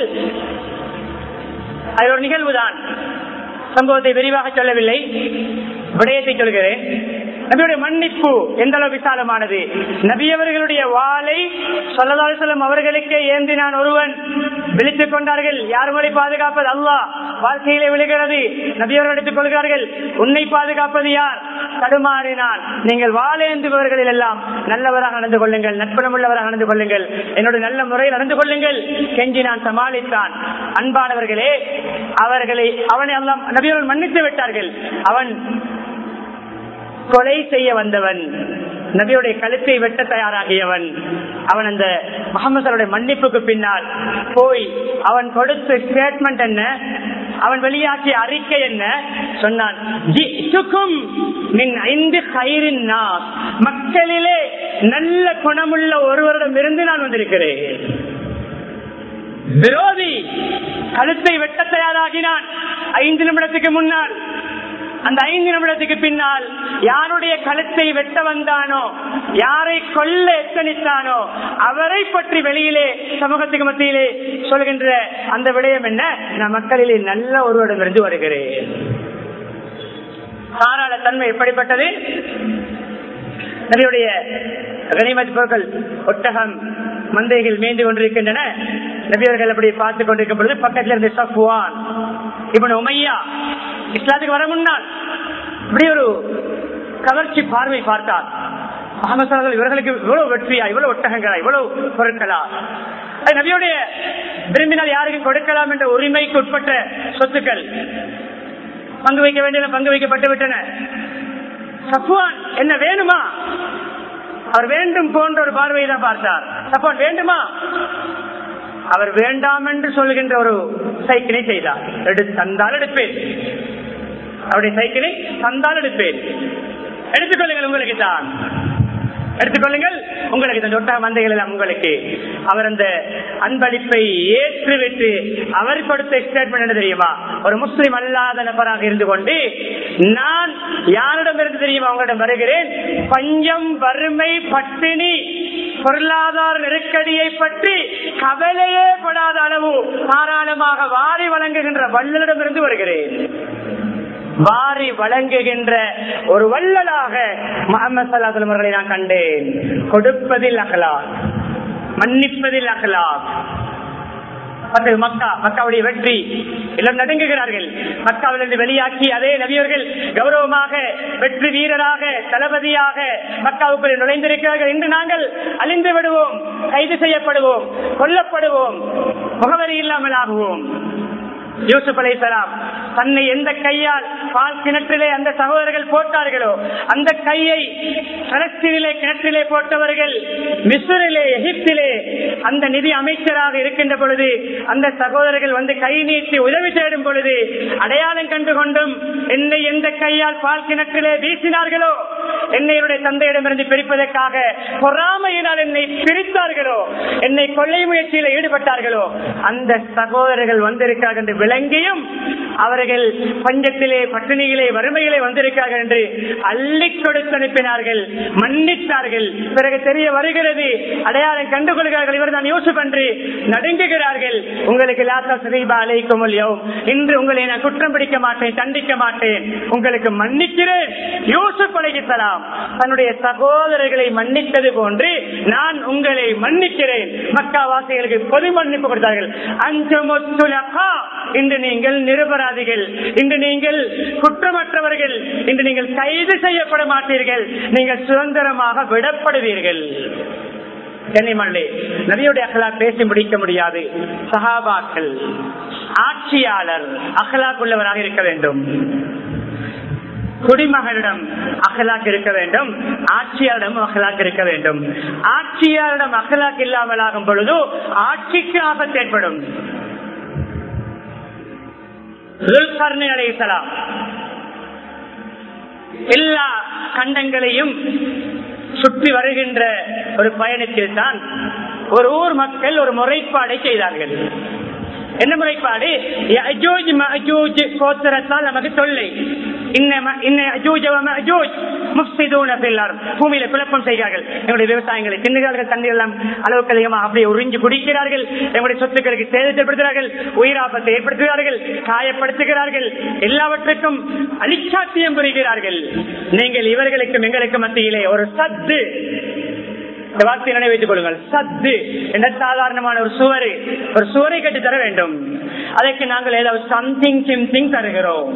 அது ஒரு நிகழ்வுதான் சம்பவத்தை விரிவாக சொல்லவில்லை விடயத்தை சொல்கிறேன் நபியுடைய மன்னிப்பு எந்த அளவு விசாலமானது நபியவர்களுடைய வாளை சொல்லதாசலம் அவர்களுக்கே ஏந்தினான் ஒருவன் விழித்துக் கொண்டார்கள் யார் உங்களை பாதுகாப்பது அல்லாஹ் வாழ்க்கையிலே விழுகிறது நபியவர்கள் எடுத்துக் கொள்கிறார்கள் உன்னை பாதுகாப்பது யார் தடுமாறினான் நீங்கள் வாழேந்துபவர்களில் எல்லாம் நல்லவராக நடந்து கொள்ளுங்கள் நட்புணம் உள்ளவராக நடந்து கொள்ளுங்கள் என்னுடைய நல்ல முறையில் நடந்து கொள்ளுங்கள் கெஞ்சி நான் சமாளித்தான் அன்பானவர்களே அவர்களை அவனை எல்லாம் நபியவர்கள் மன்னித்து விட்டார்கள் அவன் கொலை செய்ய வந்தவன் நபியுடைய கழுத்தை வெட்ட தயாராகியவன் அவன் அந்த முகமது மன்னிப்புக்கு பின்னால் போய் அவன் கொடுத்த ஸ்டேட்மெண்ட் என்ன அவன் வெளியாக்கிய அறிக்கை என்ன சொன்னான் "ஜி'துக்கும் மின் ஐந்து கயிறின் நாஸ்." மக்களிலே நல்ல குணமுள்ள ஒருவரிடம் இருந்து நான் வந்திருக்கிறேன் விரோதி கழுத்தை வெட்ட தயாராகினான் ஐந்து நிமிடத்துக்கு முன்னால் அந்த ஐந்து நிமிடத்துக்கு பின்னால் யாருடைய கழுத்தை வெட்ட வந்தானோ யாரை கொல்ல எத்தனித்தானோ அவரை பற்றி வெளியிலே சமூகத்துக்கு மத்தியிலே சொல்கின்ற அந்த விடயம் என்ன நான் மக்களிலே நல்ல ஒருவரிடமிருந்து வருகிறேன் தாராள தன்மை எப்படிப்பட்டது நபியுடைய கனிமத் பொருட்கள் ஒட்டகம் மந்தைகள் மேய்ந்து கொண்டிருக்கின்றன நபியர்கள் அப்படி பார்த்துக் கொண்டிருக்கும் பொழுது பக்கத்தில் இருந்து சஃப்வான் இப்ப உமையா இஸ்லாத்துக்கு வர முன்னால் இப்படி ஒரு கவர்ச்சி பார்வை பார்த்தார் அகமது இவர்களுக்கு இவ்வளவு வெற்றியா இவ்வளவு ஒட்டகங்களா இவ்வளவு பொருட்களா அது நபியுடைய விரும்பினால் யாருக்கும் கொடுக்கலாம் என்ற உரிமைக்கு உட்பட்ட சொத்துக்கள் பங்கு வைக்க வேண்டிய பங்கு வைக்கப்பட்டு விட்டன சஃப்வான் என்ன வேணுமா அவர் வேண்டும் போன்ற ஒரு பார்வையை தான் பார்த்தார் சஃப்வான் வேண்டுமா அவர் வேண்டாம் என்று சொல்கின்ற ஒரு சைக்கிளை செய்தார் எடுத்து தந்தால் எடுப்பேன் அவருடைய சைக்கிளை தந்தால் எடுப்பேன் எடுத்துக்கொள்ளுங்கள் உங்களுக்கு தான் எடுத்துக்கொள்ளுங்கள் உங்களுக்கு இந்த ஒட்டக மந்தைகள் எல்லாம் உங்களுக்கு அவர் அந்த அன்பளிப்பை ஏற்றுவிட்டு அவர் கொடுத்த ஸ்டேட்மெண்ட் என்ன தெரியுமா ஒரு முஸ்லிம் அல்லாத நபராக இருந்து கொண்டு நான் யாரிடம் இருந்து தெரியுமா உங்களிடம் வருகிறேன் பஞ்சம் வறுமை பட்டினி பொருளாதார நெருக்கடியை பற்றி கவலையே படாத அளவு தாராளமாக வாரி வழங்குகின்ற வல்லலிடமிருந்து வருகிறேன் வாரி வழங்குகின்ற ஒரு வள்ளலாக முகமது சல்லாஹ் அவர்களை நான் கண்டேன் கொடுப்பதில் அகலா மன்னிப்பதில் அகலா மக்கா மக்காவுடைய வெற்றி எல்லாம் நடுங்குகிறார்கள் மக்காவிலிருந்து வெளியாக்கி அதே நபியர்கள் கௌரவமாக வெற்றி வீரராக தளபதியாக மக்காவுக்குள் நுழைந்திருக்கிறார்கள் இன்று நாங்கள் அழிந்து விடுவோம் கைது செய்யப்படுவோம் கொல்லப்படுவோம் முகவரி இல்லாமல் ஆகுவோம் யூசுப் அலைசலாம் தன்னை எந்த கையால் பால் கிணற்றிலே அந்த சகோதரர்கள் போட்டார்களோ அந்த கையை பலஸ்தீனிலே கிணற்றிலே போட்டவர்கள் மிஸ்ரிலே எகிப்திலே அந்த நிதி அமைச்சராக இருக்கின்ற பொழுது அந்த சகோதரர்கள் வந்து கை நீட்டி உதவி தேடும் பொழுது அடையாளம் கண்டு கொண்டும் என்னை எந்த கையால் பால் கிணற்றிலே வீசினார்களோ என்னை என்னுடைய தந்தையிடமிருந்து பிரிப்பதற்காக பொறாமையினால் என்னை பிரித்தார்களோ என்னை கொள்ளை முயற்சியில் ஈடுபட்டார்களோ அந்த சகோதரர்கள் வந்திருக்கிறார்கள் என்று விளங்கியும் அவர்கள் பஞ்சத்திலே பட்டினியிலே வறுமையிலே வந்திருக்கிறார்கள் என்று அள்ளி கொடுத்து அனுப்பினார்கள் மன்னித்தார்கள் பிறகு தெரிய வருகிறது அடையாளம் கண்டுகொள்கிறார்கள் இவர் தான் யோசிப் என்று நடுங்குகிறார்கள் உங்களுக்கு லாத்தா சிறைபா அழைக்கும் இன்று உங்களை நான் குற்றம் பிடிக்க மாட்டேன் தண்டிக்க மாட்டேன் உங்களுக்கு மன்னிக்கிறேன் யூசுப் அழைக்கலாம் தன்னுடைய சகோதரர்களை மன்னித்தது போன்று நான் உங்களை மன்னிக்கிறேன் மக்கா வாசிகளுக்கு பொது மன்னிப்பு கொடுத்தார்கள் அஞ்சு முத்துலகா இன்று நீங்கள் நிரபராதிகள் இன்று நீங்கள் குற்றமற்றவர்கள் இன்று நீங்கள் கைது செய்யப்பட மாட்டீர்கள் நீங்கள் சுதந்திரமாக விடப்படுவீர்கள் கன்னிமல்லி நபியுடைய அகலா பேசி முடிக்க முடியாது சஹாபாக்கள் ஆட்சியாளர் அகலாக் உள்ளவராக இருக்க வேண்டும் குடிமகனிடம் அகலாக் இருக்க வேண்டும் ஆட்சியாரிடம் அகலாக் இருக்க வேண்டும் ஆட்சியாரிடம் அகலாக் இல்லாமல் ஆகும் பொழுது ஆட்சிக்கு ஆபத்து ஏற்படும் அலைசலாம் எல்லா கண்டங்களையும் சுற்றி வருகின்ற ஒரு பயணத்தில் தான் ஒரு ஊர் மக்கள் ஒரு முறைப்பாடை செய்தார்கள் என்ன முறைப்பாடு கோத்திரத்தால் நமக்கு தொல்லை பூமியில குழப்பம் செய்கிறார்கள் எங்களுடைய விவசாயங்களை தின்னுகிறார்கள் தண்ணீர் எல்லாம் அளவுக்கு அதிகமாக அப்படியே உறிஞ்சு குடிக்கிறார்கள் எங்களுடைய சொத்துக்களுக்கு சேதத்தைப்படுத்துகிறார்கள் உயிராபத்தை ஏற்படுத்துகிறார்கள் காயப்படுத்துகிறார்கள் எல்லாவற்றுக்கும் அலிச்சாத்தியம் புரிகிறார்கள் நீங்கள் இவர்களுக்கும் எங்களுக்கு மத்தியிலே ஒரு சத்து இந்த வார்த்தையை நினைவைத்துக் கொள்ளுங்கள் சத்து என்ற சாதாரணமான ஒரு சுவரு ஒரு சுவரை கட்டி தர வேண்டும் அதற்கு நாங்கள் ஏதாவது சம்திங் சிம்திங் தருகிறோம்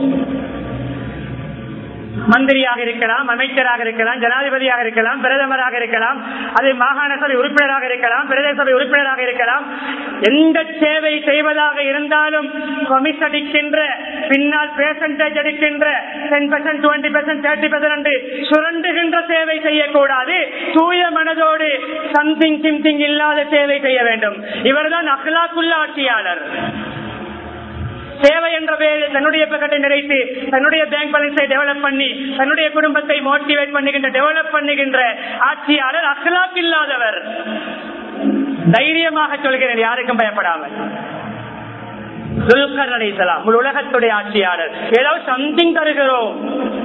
மந்திரியாக இருக்கலாம் அமைச்சராக இருக்கலாம் ஜனாதிபதியாக இருக்கலாம் பிரதமராக இருக்கலாம் அது மாகாண சபை உறுப்பினராக இருக்கலாம் பிரதேச சபை உறுப்பினராக இருக்கலாம் எந்த சேவை செய்வதாக இருந்தாலும் கமிஷன் அடிக்கின்ற பின்னால் பேசன்டேஜ் அடிக்கின்ற ten percent twenty percent thirty percent சுரண்டுகின்ற சேவை செய்யக்கூடாது தூய மனதோடு சம்திங் சிம்திங் இல்லாத சேவை செய்ய வேண்டும் இவர்தான் அஹ்லாக்குள்ள ஆட்சியாளர் சேவை என்ற பெயரில் தன்னுடைய பக்கத்தை நிறைத்து தன்னுடைய பேங்க் பேலன்ஸை டெவலப் பண்ணி தன்னுடைய குடும்பத்தை மோட்டிவேட் பண்ணுகின்ற டெவலப் பண்ணுகின்ற ஆட்சியாளர் அகலாக் இல்லாதவர் தைரியமாக சொல்கிறேன் யாருக்கும் பயப்படாமல் துல்கர் அலைசலாம் உலகத்துடைய ஆட்சியாளர் ஏதாவது சம்திங் தருகிறோம்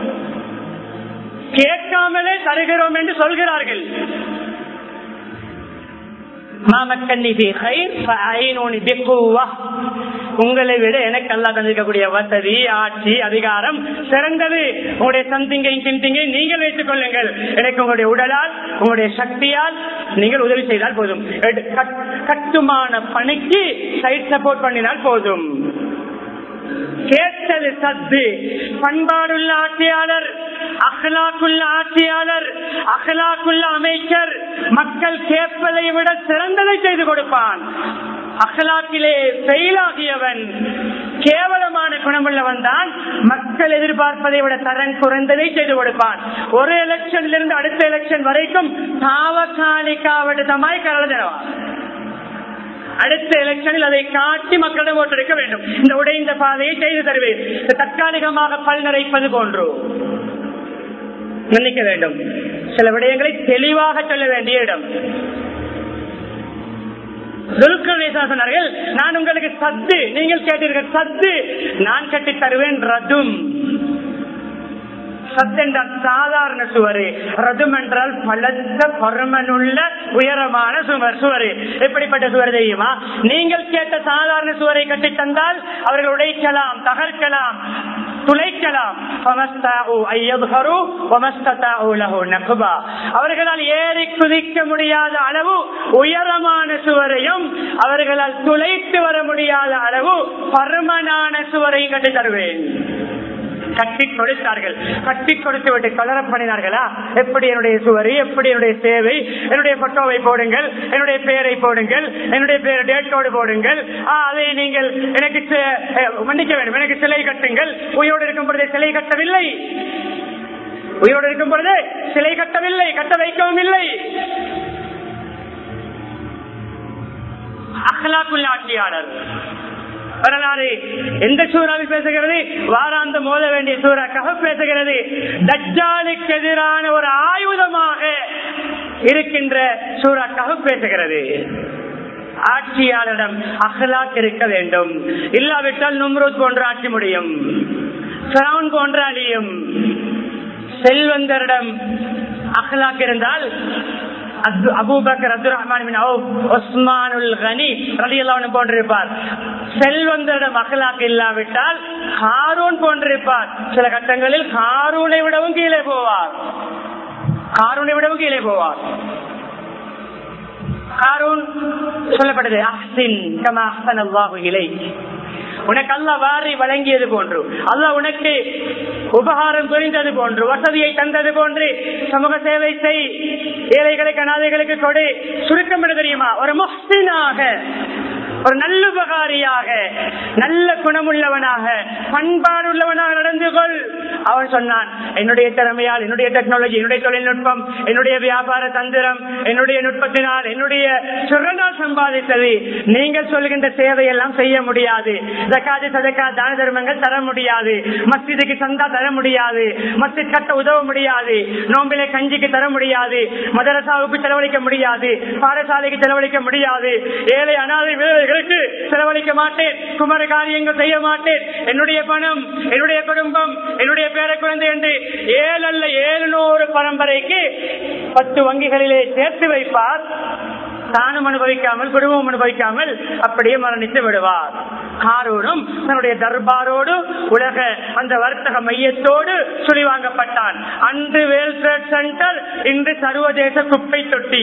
கேட்காமலே தருகிறோம் என்று சொல்கிறார்கள் உங்களை விட எனக்கு அல்லா தந்திருக்கக்கூடிய வசதி ஆட்சி அதிகாரம் சிறந்தது உங்களுடைய சந்திங்கையும் சிந்திங்கை நீங்கள் வைத்துக் கொள்ளுங்கள் எனக்கு உங்களுடைய உடலால் உங்களுடைய சக்தியால் நீங்கள் உதவி செய்தால் போதும் கட்டுமான பணிக்கு சைட் சப்போர்ட் பண்ணினால் போதும் கேட்டது சத்து பண்பாடுள்ள ஆட்சியாளர் அகலாக்குள்ள ஆட்சியாளர் அகலாக்குள்ள அமைச்சர் மக்கள் கேட்பதை விட சிறந்ததை செய்து கொடுப்பான் அகலாக்கிலே செயலாகியவன் கேவலமான குணமுள்ளவன் தான் மக்கள் எதிர்பார்ப்பதை விட தரம் குறைந்ததை செய்து கொடுப்பான் ஒரு எலெக்ஷன்ல இருந்து அடுத்த எலெக்ஷன் வரைக்கும் தாவகாலிக்காவட்டமாய் கலந்துடுவான் அடுத்த எலெக்ஷனில் அதை காட்டி மக்களிடம் ஓட்டெடுக்க வேண்டும் இந்த உடைந்த பாதையை செய்து தருவேன் தற்காலிகமாக பல் நிறைப்பது போன்று நினைக்க வேண்டும் சில விடயங்களை தெளிவாக சொல்ல வேண்டிய இடம் சொன்னார்கள் நான் உங்களுக்கு சத்து நீங்கள் கேட்டீர்கள் சத்து நான் கட்டி தருவேன் ரதும் சத் என்றால் சாதாரண சுவரு ரதும் என்றால் பலத்த பருமனுள்ள உயரமான சுவர் சுவரு எப்படிப்பட்ட சுவர் தெரியுமா நீங்கள் கேட்ட சாதாரண சுவரை கட்டி தந்தால் அவர்கள் உடைக்கலாம் தகர்க்கலாம் துளைக்கலாம் அவர்களால் ஏறி குதிக்க முடியாத அளவு உயரமான சுவரையும் அவர்களால் துளைத்து வர முடியாத அளவு பருமனான சுவரையும் கட்டி தருவேன் கட்டி கொடுத்தார்கள் கட்டி கொடுத்து விட்டு கலர பண்ணினார்களா எப்படி என்னுடைய சுவரி எப்படி என்னுடைய சேவை என்னுடைய போட்டோவை போடுங்கள் என்னுடைய பெயரை போடுங்கள் என்னுடைய பெயர் டேட்டோடு போடுங்கள் அதை நீங்கள் எனக்கு மன்னிக்க வேண்டும் எனக்கு சிலை கட்டுங்கள் உயிரோடு இருக்கும் பொழுதே சிலை கட்டவில்லை உயிரோடு இருக்கும் பொழுது சிலை கட்டவில்லை கட்ட வைக்கவும் இல்லை அகலாக்குள்ள ஆட்சியாளர் வரலாறு எந்த சூறாவில் பேசுகிறது வாராந்த மோத வேண்டிய சூறாக்காக பேசுகிறது தஜ்ஜாலுக்கு எதிரான ஒரு ஆயுதமாக இருக்கின்ற சூறாக்காக பேசுகிறது ஆட்சியாளரிடம் அகலாக் இருக்க வேண்டும் இல்லாவிட்டால் நும்ரூத் போன்ற ஆட்சி முடியும் போன்ற அழியும் செல்வந்தரிடம் அகலாக் இருந்தால் அபூபக்கர் அப்துல் ரஹ்மான் ஒஸ்மானுல் கனி ரலியல்லாஹு போன்றிருப்பார் செல்வந்தரிடம் அகலாக் இல்லாவிட்டால் ஹாரூன் போன்றிருப்பார் சில கட்டங்களில் ஹாரூனை விடவும் கீழே போவார் ஹாரூனை விடவும் கீழே போவார் ஹாரூன் சொல்லப்பட்டது அஹ்சின் கமா அஹ்சன் அல்லாஹு இலைக் உனக்கு அல்ல வாரி வழங்கியது போன்று அல்ல உனக்கு உபகாரம் புரிந்தது போன்று வசதியை தந்தது போன்று சமூக சேவை செய் ஏழைகளை கனாதைகளுக்கு கொடு சுருக்கம் என்ன தெரியுமா ஒரு முஸ்தினாக ஒரு நல்லுபகாரியாக நல்ல குணமுள்ளவனாக பண்பாடுள்ளவனாக நடந்து கொள் அவன் சொன்னான் என்னுடைய திறமையால் என்னுடைய டெக்னாலஜி என்னுடைய தொழில்நுட்பம் என்னுடைய வியாபார தந்திரம் என்னுடைய நுட்பத்தினால் என்னுடைய சுரனால் சம்பாதித்தது நீங்கள் சொல்கின்ற சேவையெல்லாம் செய்ய முடியாது ஜக்காது சதக்கா தான தர்மங்கள் தர முடியாது மஸ்ஜிதுக்கு சந்தா தர முடியாது மஸ்ஜித் கட்ட உதவ முடியாது நோம்பிலை கஞ்சிக்கு தர முடியாது மதரசாவுக்கு செலவழிக்க முடியாது பாடசாலைக்கு செலவழிக்க முடியாது ஏழை அனாதை வீரர்களுக்கு செலவழிக்க மாட்டேன் குமர காரியங்கள் செய்ய மாட்டேன் என்னுடைய பணம் என்னுடைய குடும்பம் என்னுடைய பேர குழந்தை என்று ஏழு அல்ல ஏழுநூறு பரம்பரைக்கு பத்து வங்கிகளிலே சேர்த்து வைப்பார் தானும் அனுபவிக்காமல் குடும்பம் அனுபவிக்காமல் அப்படியே மரணித்து விடுவார் காரூரும் தன்னுடைய தர்பாரோடு உலக அந்த வர்த்தக மையத்தோடு சுழி வாங்கப்பட்டான் அன்று வேல் ட்ரேட் சென்டர் இன்று சர்வதேச குப்பை தொட்டி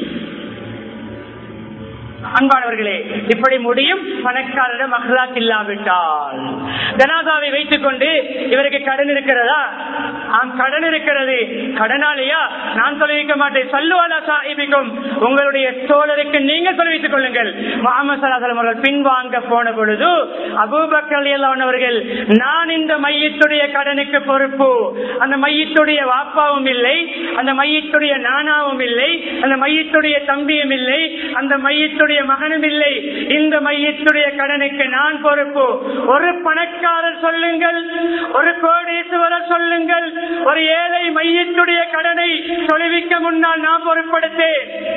அன்பானவர்களே இப்படி முடியும் பணக்காரரிடம் அஹ்லாக் இல்லாவிட்டால் ஜனாதாவை வைத்துக் கொண்டு இவருக்கு கடன் இருக்கிறதா ஆம் கடன் இருக்கிறது கடனாளியா நான் தொலைவிக்க மாட்டேன் சொல்லுவாலா சாஹிபிக்கும் உங்களுடைய தோழருக்கு நீங்கள் தொலைவித்துக் கொள்ளுங்கள் முகமது சலாசலம் அவர்கள் பின்வாங்க போன பொழுது அபூபக்கர் அவர்கள் நான் இந்த மையத்துடைய கடனுக்கு பொறுப்பு அந்த மையத்துடைய வாப்பாவும் இல்லை அந்த மையத்துடைய நானாவும் இல்லை அந்த மையத்துடைய தம்பியும் இல்லை அந்த மையத்துடைய மகனும் இல்லை இந்த மையத்துடைய கடனுக்கு நான் பொறுப்பு ஒரு பணக்காரர் சொல்லுங்கள் ஒரு கோடீஸ்வரர் சொல்லுங்கள் ஒரு ஏழை மையத்துடைய கடனை தொலைவிக்க முன்னால் நான் பொறுப்படுத்தேன்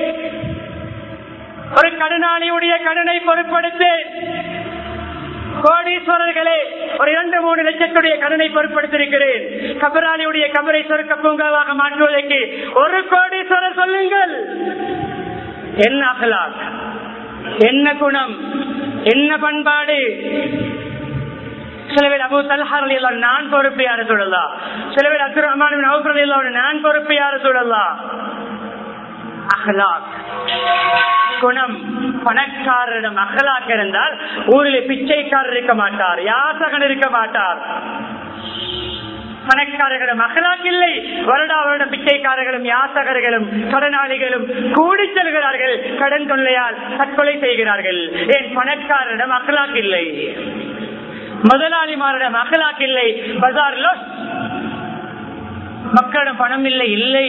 ஒரு கடனாளியுடைய கடனை பொறுப்படுத்தேன் கோடீஸ்வரர்களே ஒரு இரண்டு மூணு லட்சத்துடைய கடனை பொருட்படுத்திருக்கிறேன் கபராளியுடைய கபரை சொருக்க பூங்காவாக மாற்றுவதற்கு ஒரு கோடீஸ்வரர் சொல்லுங்கள் என்ன அகலாக் என்ன குணம் என்ன பண்பாடு சில பேர் அபு தல்ஹார் எல்லாம் நான் பொறுப்பு யார சொல்லலாம் சில பேர் அப்துல் ரஹ்மான் அவுஃபர் எல்லாம் நான் பொறுப்பு யார சொல்லலாம் அகலாக் குணம் பணக்காரரிடம் அகலாக் இருந்தால் ஊரில் பிச்சைக்காரர் இருக்க மாட்டார் யாசகன் இருக்க மாட்டார் பணக்காரர்களும் அகலாக் இல்லை வருடா வருடம் பிச்சைக்காரர்களும் யாசகர்களும் கடனாளிகளும் கூடி செல்கிறார்கள் கடன் தொல்லையால் தற்கொலை செய்கிறார்கள் ஏன் பணக்காரரிடம் அகலாக் இல்லை முதலாளிமாரிடம் அகலாக் இல்லை பஜார்ல மக்களிடம் பணம் இல்லை இல்லை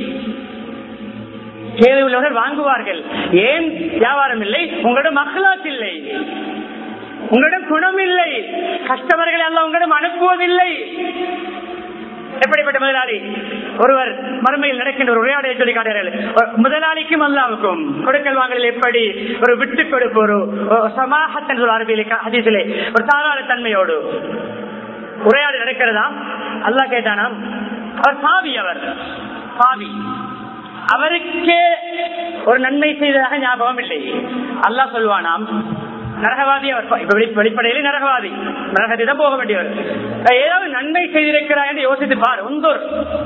தேவை உள்ளவர்கள் வாங்குவார்கள் ஏன் வியாபாரம் இல்லை உங்களிடம் அகலாக் இல்லை உங்களிடம் குணம் இல்லை கஸ்டமர்களை எல்லாம் உங்களிடம் அனுப்புவதில்லை எப்படிப்பட்ட முதலாளி ஒருவர் மறுமையில் நடக்கின்ற ஒரு உரையாடலை சொல்லி காட்டுகிறார்கள் முதலாளிக்கும் அல்லாவுக்கும் கொடுக்கல் வாங்கல் எப்படி ஒரு விட்டு கொடுப்பு ஒரு சமாகத்தன் அரபியிலே அதிசிலே ஒரு சாதாரண தன்மையோடு உரையாடல் நடக்கிறதா அல்லா கேட்டானாம் அவர் பாவி அவர் பாவி அவருக்கே ஒரு நன்மை செய்ததாக ஞாபகம் இல்லை அல்லாஹ் சொல்வானாம் நரகவாதி அவர் இப்ப வெளிப்படையிலே நரகவாதி நரகத்தை தான் போக வேண்டியவர் ஏதாவது நன்மை செய்திருக்கிறார் என்று யோசித்து பார் உந்தூர்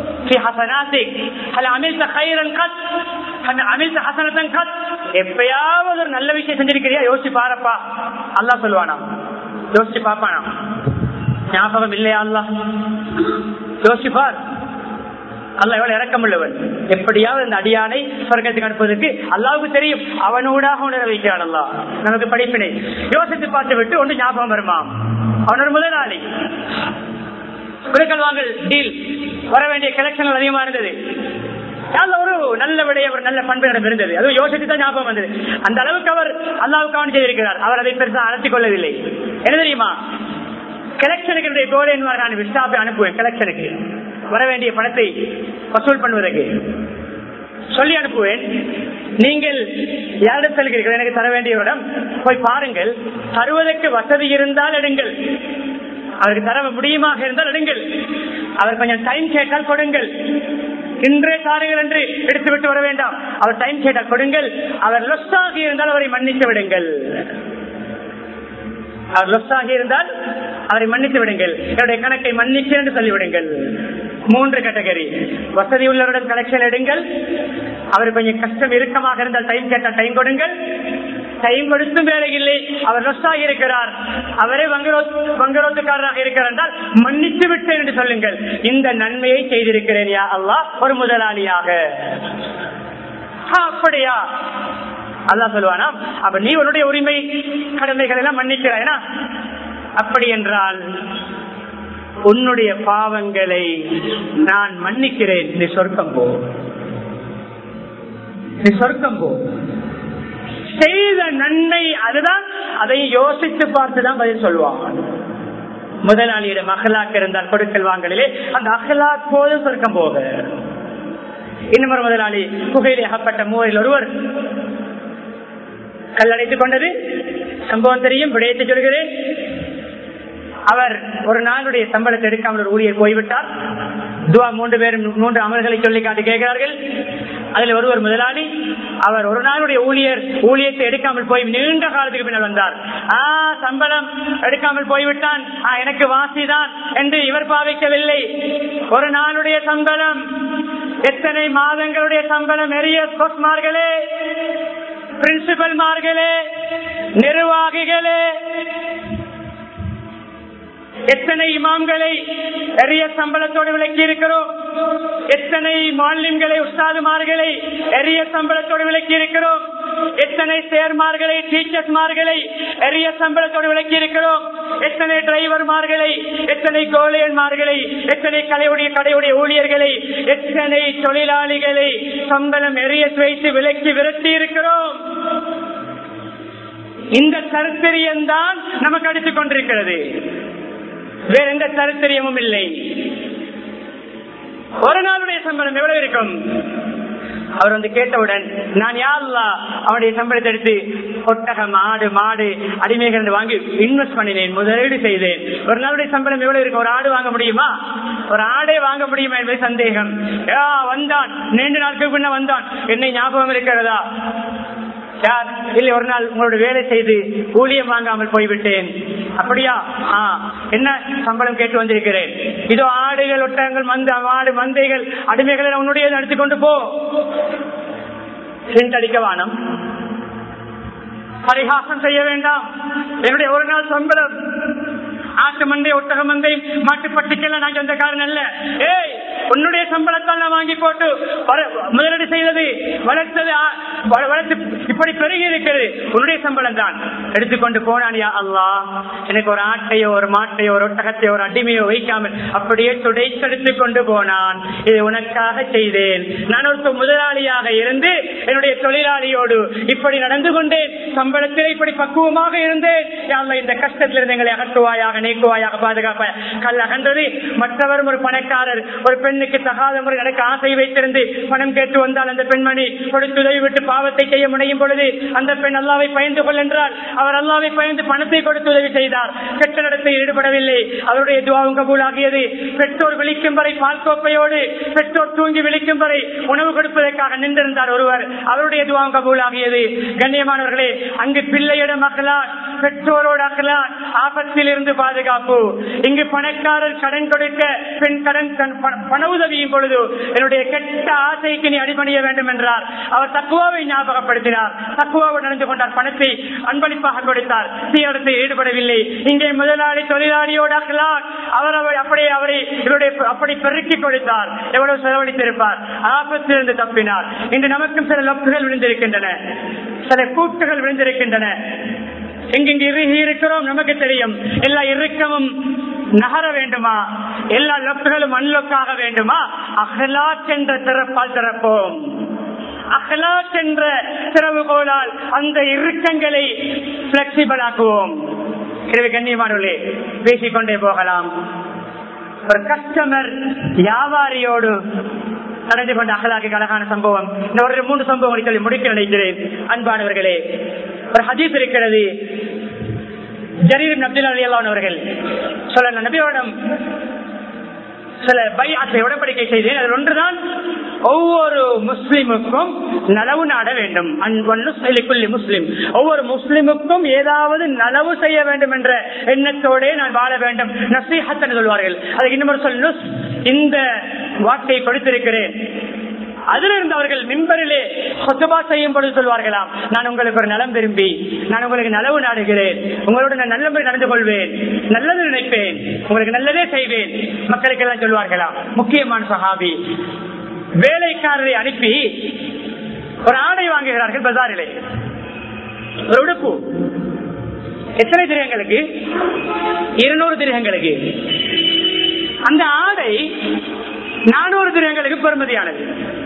எப்பயாவது ஒரு நல்ல விஷயம் செஞ்சிருக்கிறியா யோசிச்சு பாருப்பா அல்லா சொல்லுவானாம் யோசிச்சு பாப்பானாம் ஞாபகம் இல்லையா அல்லா யோசிச்சு பார் அல்ல எவ்வளவு இறக்கம் உள்ளவன் எப்படியாவது இந்த அடியானை சொர்க்கத்துக்கு அனுப்புவதற்கு அல்லாவுக்கு தெரியும் அவனூடாக உணர வைக்கிறான் அல்லா நமக்கு படிப்பினை யோசித்து பார்த்து விட்டு ஒன்று ஞாபகம் வருமாம் அவனோட முதலாளி குழுக்கள் வாங்கல் டீல் வர வேண்டிய கலெக்ஷன் அதிகமா இருந்தது ஒரு நல்ல விடைய ஒரு நல்ல பண்பிடம் இருந்தது அதுவும் யோசித்து தான் ஞாபகம் வந்தது அந்த அளவுக்கு அவர் அல்லாவுக்கு கவனம் செய்திருக்கிறார் அவர் அதை பெருசாக அழைத்துக் கொள்ளவில்லை என்ன தெரியுமா கலெக்ஷனுக்கு கோல் என்பார் நான் விஸ்டாப்பை அனுப்புவேன் கலெக்ஷனுக்கு வர வேண்டிய பணத்தை வசூல் பண்ணுவதற்கு சொல்லி அனுப்புவேன் நீங்கள் யாரிடம் செல்கிறீர்கள் எனக்கு தர வேண்டியவரிடம் போய் பாருங்கள் தருவதற்கு வசதி இருந்தால் எடுங்கள் அவருக்கு தர முடியுமாக இருந்தால் எடுங்கள் அவர் கொஞ்சம் டைம் கேட்டால் கொடுங்கள் இன்றே தாருங்கள் என்று எடுத்துவிட்டு வர வேண்டாம் அவர் டைம் கேட்டால் கொடுங்கள் அவர் லொஸ்டாக இருந்தால் அவரை மன்னித்து விடுங்கள் அவர் லொஸ்டாக இருந்தால் அவரை மன்னித்து விடுங்கள் என்னுடைய கணக்கை மன்னிக்கிறேன் என்று சொல்லிவிடுங்கள் மூன்று கேட்டகரி வசதி உள்ளவருடன் கலெக்ஷன் எடுங்கள் அவர் கொஞ்சம் கஷ்டம் இறுக்கமாக இருந்தால் டைம் கேட்டால் டைம் கொடுங்கள் டைம் கொடுத்தும் வேலை இல்லை அவர் லொஸ்டாக இருக்கிறார் அவரே வங்கரோத்துக்காரராக இருக்கிறார் என்றால் மன்னித்து விட்டேன் என்று சொல்லுங்கள் இந்த நன்மையை செய்திருக்கிறேன் யா அல்லா ஒரு முதலாளியாக அப்படியா அல்லா சொல்லுவானா அப்ப நீ உன்னுடைய உரிமை கடமைகள் எல்லாம் மன்னிக்கிறாய்னா அப்படி என்றால் உன்னுடைய பாவங்களை நான் மன்னிக்கிறேன் நீ சொர்க்கம் போ நீ சொர்க்கம் போ செய்த நன்மை அதுதான் அதை யோசித்து பார்த்துதான் பதில் சொல்லுவாங்க முதலாளியிடம் அகலாக் இருந்தால் கொடுக்கல் வாங்கலிலே அந்த அகலாக் போது சொர்க்கம் போக இன்னொரு முதலாளி புகையில் அகப்பட்ட மூவரில் ஒருவர் கல்லடைத்துக் கொண்டது சம்பவம் தெரியும் விடயத்தை சொல்கிறேன் அவர் ஒரு நாளுடைய சம்பளத்தை எடுக்காமல் ஒரு ஊழியர் போய்விட்டார் துவா மூன்று பேரும் மூன்று அமல்களை சொல்லி காட்டி கேட்கிறார்கள் அதுல ஒருவர் முதலாளி அவர் ஒரு நாளுடைய ஊழியர் ஊழியத்தை எடுக்காமல் போய் நீண்ட காலத்துக்கு பின்னால் வந்தார் ஆ சம்பளம் எடுக்காமல் போய்விட்டான் ஆ, எனக்கு வாசிதான் என்று இவர் பாவிக்கவில்லை ஒரு நாளுடைய சம்பளம் எத்தனை மாதங்களுடைய சம்பளம் நிறைய மார்களே பிரின்சிபல் மார்களே நிர்வாகிகளே எத்தனை இமாம்களை எரிய சம்பளத்தோடு விளக்கி இருக்கிறோம் எத்தனை மாலிம்களை உஸ்தாதுமார்களை எரிய சம்பளத்தோடு விளக்கி இருக்கிறோம் எத்தனை சேர்மார்களை டீச்சர்ஸ்மார்களை எரிய சம்பளத்தோடு விளக்கி இருக்கிறோம் எத்தனை டிரைவர்மார்களை எத்தனை கோழியன்மார்களை எத்தனை கலையுடைய கடையுடைய ஊழியர்களை எத்தனை தொழிலாளிகளை சம்பளம் எரிய வைத்து விலக்கி விரட்டி இருக்கிறோம் இந்த சரித்திரியம் தான் நமக்கு அடித்துக் கொண்டிருக்கிறது வேற எந்த சரித்திரியமும் இல்லை ஒரு நாளுடைய சம்பளம் எவ்வளவு இருக்கும் அவர் வந்து கேட்டவுடன் நான் யாருலா அவனுடைய சம்பளத்தை எடுத்து ஒட்டகம் ஆடு மாடு அடிமைகள் என்று வாங்கி இன்வெஸ்ட் பண்ணினேன் முதலீடு செய்தேன் ஒரு நாளுடைய சம்பளம் எவ்வளவு இருக்கும் ஒரு ஆடு வாங்க முடியுமா ஒரு ஆடே வாங்க முடியுமா என்பது சந்தேகம் ஆ, வந்தான் நீண்ட நாட்களுக்கு பின்ன வந்தான் என்னை ஞாபகம் இருக்கிறதா யார் இல்லை ஒரு நாள் உங்களோட வேலை செய்து ஊழியம் வாங்காமல் போய்விட்டேன் அப்படியா ஆ என்ன சம்பளம் கேட்டு வந்திருக்கிறேன் இதோ ஆடுகள் ஒட்டகங்கள் மந்த ஆடு மந்தைகள் அடிமைகளை உன்னுடைய நடத்தி கொண்டு போ சென்ட் அடிக்க வானம் பரிகாசம் செய்ய வேண்டாம் என்னுடைய ஒரு நாள் சம்பளம் ஆட்டு மந்தை ஒட்டக மந்தை மாட்டுப்பட்டிக்கெல்லாம் நான் சொந்தக்காரன் அல்ல ஏய் உன்னுடைய சம்பளத்தால் நான் வாங்கி போட்டு வர- முதலீடு செய்தது வளர்த்தது ஆ, வ- வளர்த்து இப்படி பெருகி இருக்கிறது உன்னுடைய சம்பளம் தான் எடுத்துக்கொண்டு போனான் யா அல்லாஹ் எனக்கு ஒரு ஆட்டையோ ஒரு மாட்டையோ ஒரு ஒட்டகத்தையோ ஒரு அடிமையோ வைக்காமல் அப்படியே துடைத்தெடுத்து கொண்டு போனான் இது உனக்காக செய்தேன் நான் ஒரு முதலாளியாக இருந்து என்னுடைய தொழிலாளியோடு இப்படி நடந்து கொண்டேன் சம்பளத்தில் இப்படி பக்குவமாக இருந்தேன் யா அல்லாஹ் இந்த கஷ்டத்திலிருந்து எங்களை அகற்றுவாயாக நீக்குவாயாக பாதுகாப்பாய் கல் அகன்றது மற்றவரும் ஒரு பணக்காரர் ஒரு பெண்ணுக்கு தகாத முறை எனக்கு ஆசை வைத்திருந்து பணம் கேட்டு வந்தால் அந்த பெண்மணி கொடுத்து உதவி விட்டு பாவத்தை செய்ய முனையும் பொழுது அந்த பெண் அல்லாவை பயந்து கொள் என்றால் அவர் அல்லாவை பயந்து பணத்தை கொடுத்து உதவி செய்தார் கெட்ட நடத்தை ஈடுபடவில்லை அவருடைய துவாவும் கபூலாகியது பெற்றோர் விழிக்கும் வரை பால் கோப்பையோடு பெற்றோர் தூங்கி விழிக்கும் வரை உணவு கொடுப்பதற்காக நின்றிருந்தார் ஒருவர் அவருடைய துவாவும் கபூலாகியது கண்ணியமானவர்களே அங்கு பிள்ளையிடம் அகலான் பெற்றோரோடு அகலான் ஆபத்தில் இருந்து பாதுகாப்பு இங்கு பணக்காரர் கடன் கொடுக்க பெண் கடன் கண் பண- பண உதவியும் பொழுது என்னுடைய கெட்ட ஆசைக்கு நீ அடிபணிய வேண்டும் என்றார் அவர் தக்குவாவை ஞாபகப்படுத்தினார் தக்குவாவை நடந்து கொண்டார் பணத்தை அன்பளிப்பாக கொடுத்தார் தீவிரத்தை ஈடுபடவில்லை இங்கே முதலாளி தொழிலாளியோடு அகலான் அவர் அவரை அப்படியே அவரை இவருடைய அப்படி பெருக்கி கொடுத்தார் எவ்வளவு செலவழித்திருப்பார் ஆபத்திலிருந்து தப்பினார் இன்று நமக்கும் சில லப்புகள் விழுந்திருக்கின்றன சில கூட்டுகள் விழுந்திருக்கின்றன எங்கெங்கு இறுகி இருக்கிறோம் நமக்கு தெரியும் எல்லா இறுக்கமும் நகர வேண்டுமா எல்லா லொக்குகளும் அன்லொக்காக வேண்டுமா அகலாக் என்ற திறப்பால் திறப்போம் அகலாக் என்ற திறவுகோலால் அந்த இறுக்கங்களை பிளெக்சிபிள் ஆக்குவோம் எனவே கண்ணியமானவர்களே பேசிக்கொண்டே போகலாம் ஒரு கஸ்டமர் வியாபாரியோடு நடந்து கொண்ட அகலாக்கு அழகான சம்பவம் இந்த ஒரு மூன்று சம்பவங்களை சொல்லி முடிக்க நினைக்கிறேன் அன்பானவர்களே ஒரு ஹதீஸ் இருக்கிறது ஜரீர் அப்துல் அலி அல்லான் அவர்கள் சொல்ல நபியோடம் சில பையாசை உடன்படிக்கை செய்தேன் அதில் ஒன்றுதான் ஒவ்வொரு முஸ்லிமுக்கும் நலவு நாட வேண்டும் அன்பொன்னு சொல்லிக்குள்ளி முஸ்லிம் ஒவ்வொரு முஸ்லிமுக்கும் ஏதாவது நலவு செய்ய வேண்டும் என்ற எண்ணத்தோடே நான் வாழ வேண்டும் நசீஹத் சொல்வார்கள் அது இன்னொரு சொல் நுஸ் இந்த வார்த்தையை கொடுத்திருக்கிறேன் அதிலிருந்து அவர்கள் மின்பரிலே சொத்துபா செய்யும் பொழுது சொல்வார்களாம் நான் உங்களுக்கு ஒரு நலம் விரும்பி நான் உங்களுக்கு நலவு நாடுகிறேன் உங்களோட நான் நல்ல முறை நடந்து கொள்வேன் நல்லது நினைப்பேன் உங்களுக்கு நல்லதே செய்வேன் மக்களுக்கு எல்லாம் சொல்வார்களாம் முக்கியமான சஹாபி வேலைக்காரரை அனுப்பி ஒரு ஆடை வாங்குகிறார்கள் பஜாரிலே ஒரு உடுப்பு எத்தனை திரகங்களுக்கு இருநூறு திரகங்களுக்கு அந்த ஆடை நானூறு திரகங்களுக்கு பெருமதியானது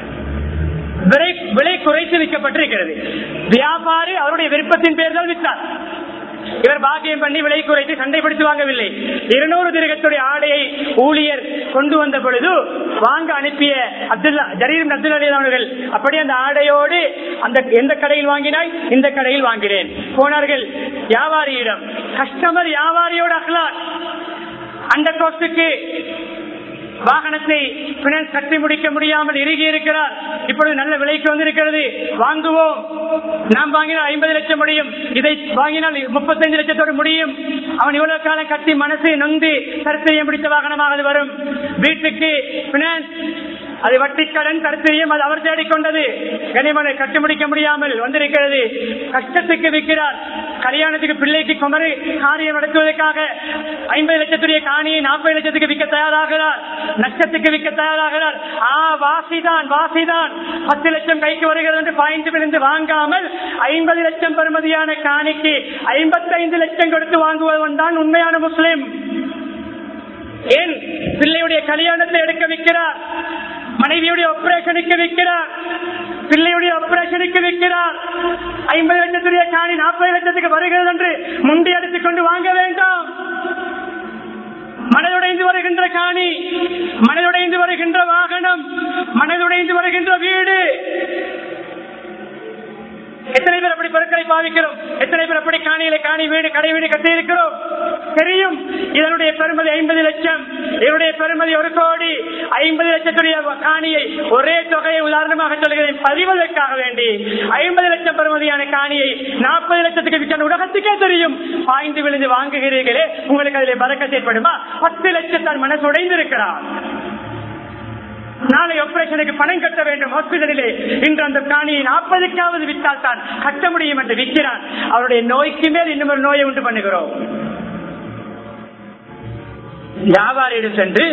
விலை விலை குறைத்து விற்கப்பட்டிருக்கிறது வியாபாரி அவருடைய விருப்பத்தின் பேர்கள் விற்றார் இவர் பாக்கியம் பண்ணி விலை குறைத்து சண்டை பிடித்து வாங்கவில்லை இருநூறு திரகத்துடைய ஆடையை ஊழியர் கொண்டு வந்த பொழுது வாங்க அனுப்பிய அப்துல்லா ஜரீர் அப்துல் அலி அவர்கள் அப்படி அந்த ஆடையோடு அந்த எந்த கடையில் வாங்கினாய் இந்த கடையில் வாங்கினேன் போனார்கள் வியாபாரியிடம் கஸ்டமர் வியாபாரியோடு அகலார் அந்த கோஸ்டுக்கு வாகனத்தை பினான்ஸ் கட்டி முடிக்க முடியாமல் இறுகி இருக்கிறார் இப்பொழுது நல்ல விலைக்கு வந்திருக்கிறது வாங்குவோம் நாம் வாங்கினால் ஐம்பது லட்சம் முடியும் இதை வாங்கினால் முப்பத்தைந்து லட்சத்தோடு முடியும் அவன் இவ்வளவு காலம் கட்டி மனசை நொந்து கருத்தையும் பிடித்த வாகனமாக அது வரும் வீட்டுக்கு பினான்ஸ் அது வட்டி கடன் கருத்தையும் அது அவர் தேடிக்கொண்டது கனிமனை கட்டி முடிக்க முடியாமல் வந்திருக்கிறது கஷ்டத்துக்கு விற்கிறார் கல்யாணத்துக்கு பிள்ளைக்கு குமரி காரியம் நடத்துவதற்காக ஐம்பது லட்சத்துடைய காணியை நாற்பது லட்சத்துக்கு விற்க தயாராகிறார் லட்சத்துக்கு விற்க தயாராகிறார் ஆ வாசிதான் வாசிதான் பத்து லட்சம் கைக்கு வருகிறது என்று பாயிண்ட் விழுந்து வாங்காமல் ஐம்பது லட்சம் பெறுமதியான காணிக்கு ஐம்பத்தைந்து லட்சம் கொடுத்து வாங்குவதன் தான் உண்மையான முஸ்லிம் ஏன் பிள்ளையுடைய கல்யாணத்தை எடுக்க வைக்கிறார் மனைவியுடைய ஆபரேஷனுக்கு விற்கிறார் பிள்ளையுடைய ஆபரேஷனுக்கு விற்கிறார் ஐம்பது லட்சத்துடைய காணி நாற்பது லட்சத்துக்கு வருகிறது என்று முண்டி அடித்துக் கொண்டு வாங்க வேண்டாம் மனதுடைந்து வருகின்ற காணி மனதுடைந்து வருகின்ற வாகனம் மனதுடைந்து வருகின்ற வீடு எத்தனை பேர் அப்படி பொருட்களை பாவிக்கிறோம் எத்தனை பேர் அப்படி காணியில காணி வீடு கடை வீடு கட்டி இருக்கிறோம் தெரியும் இதனுடைய பெருமதி ஐம்பது லட்சம் இதனுடைய பெருமதி ஒரு கோடி ஐம்பது லட்சத்துடைய காணியை ஒரே தொகையை உதாரணமாக சொல்கிறேன் பதிவதற்காக வேண்டி ஐம்பது லட்சம் பெருமதியான காணியை நாற்பது லட்சத்துக்கு விற்க உலகத்துக்கே தெரியும் பாய்ந்து விழுந்து வாங்குகிறீர்களே உங்களுக்கு அதில் பறக்க ஏற்படுமா பத்து லட்சத்தான் மனசு உடைந்திருக்கிறார் நாளை ஆபரேஷனுக்கு பணம் கட்ட வேண்டும் ஹாஸ்பிட்டலிலே இன்று அந்த காணியை நாற்பதுக்காவது விற்றால் தான் கட்ட முடியும் என்று விற்கிறான் அவருடைய நோய்க்கு மேல் இன்னும் ஒரு நோயை உண்டு பண்ணுகிறோம் வியாபாரியிடம் சென்று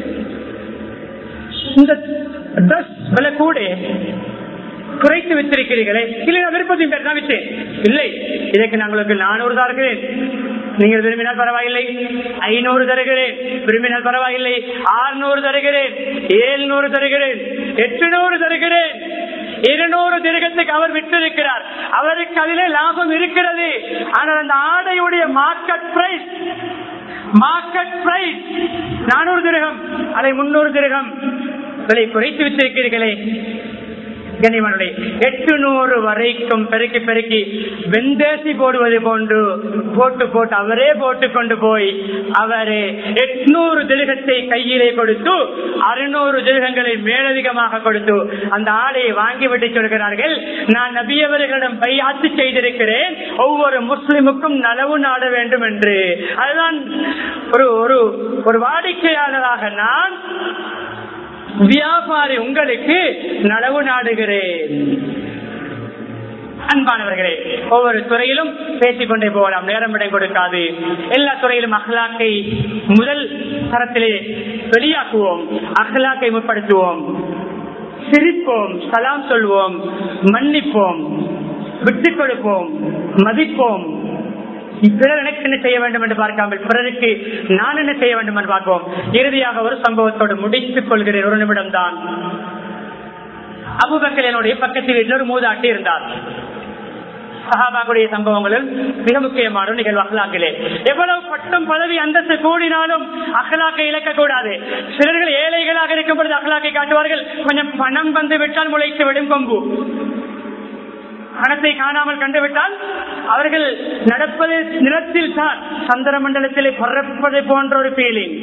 இந்த ட்ரெஸ் விலை கூட குறைத்து வித்திருக்கிறீர்களே இல்லை நான் விருப்பத்தின் பேர் தான் விற்றேன் இல்லை இதற்கு நான் உங்களுக்கு நானூறு தருகிறேன் நீங்கள் விரும்பினால் பரவாயில்லை ஐநூறு தருகிறேன் விரும்பினால் பரவாயில்லை ஆறுநூறு தருகிறேன் ஏழ்நூறு தருகிறேன் எட்டுநூறு தருகிறேன் இருநூறு திருகத்துக்கு அவர் விட்டிருக்கிறார் அவருக்கு அதிலே லாபம் இருக்கிறது ஆனால் அந்த ஆடையுடைய மார்க்கெட் பிரைஸ் மார்க்கெட் பிரைஸ் நானூறு திருகம் அதை முன்னூறு திருகம் விலை குறைத்து விட்டிருக்கிறீர்களே கனிமனுடைய எட்டு நூறு வரைக்கும் பெருக்கி பெருக்கி வெந்தேசி போடுவது போன்று போட்டு போட்டு அவரே போட்டு கொண்டு போய் அவரே எட்நூறு திருகத்தை கையிலே கொடுத்து அறுநூறு திருகங்களை மேலதிகமாக கொடுத்து அந்த ஆடையை வாங்கிவிட்டு சொல்கிறார்கள் நான் நபியவர்களிடம் பையாத்து செய்திருக்கிறேன் ஒவ்வொரு முஸ்லிமுக்கும் நலவு நாட வேண்டும் என்று அதுதான் ஒரு ஒரு ஒரு வாடிக்கையாளராக நான் வியாபாரி உங்களுக்கு நலவு நாடுகிறேன் அன்பானவர்களே ஒவ்வொரு துறையிலும் பேசிக்கொண்டே போகலாம் நேரம் இடம் கொடுக்காது எல்லா துறையிலும் அகலாக்கை முதல் தரத்திலே வெளியாக்குவோம் அகலாக்கை முற்படுத்துவோம் சிரிப்போம் சலாம் சொல்வோம் மன்னிப்போம் விட்டுக் கொடுப்போம் மதிப்போம் பிறர் எனக்கு என்ன செய்ய வேண்டும் என்று பார்க்காமல் பிறருக்கு நான் என்ன செய்ய வேண்டும் என்று பார்ப்போம் இறுதியாக ஒரு சம்பவத்தோடு முடித்துக் கொள்கிறேன் ஒரு நிமிடம் தான் அபுபக்கர் என்னுடைய பக்கத்து வீட்டில் ஒரு மூதாட்டி இருந்தார் சஹாபாக்குடைய சம்பவங்களில் மிக முக்கியமான நிகழ்வு அகலாக்கிலே எவ்வளவு பட்டம் பதவி அந்தஸ்து கூடினாலும் அகலாக்கை இழக்க கூடாது சிலர்கள் ஏழைகளாக இருக்கும் பொழுது அகலாக்கை காட்டுவார்கள் கொஞ்சம் பணம் வந்து விட்டால் முளைத்து விடும் கொம்பு பணத்தை காணாமல் கண்டுவிட்டால் அவர்கள் நடப்பது நிலத்தில் தான் சந்திர மண்டலத்திலே பறப்பது போன்ற ஒரு ஃபீலிங்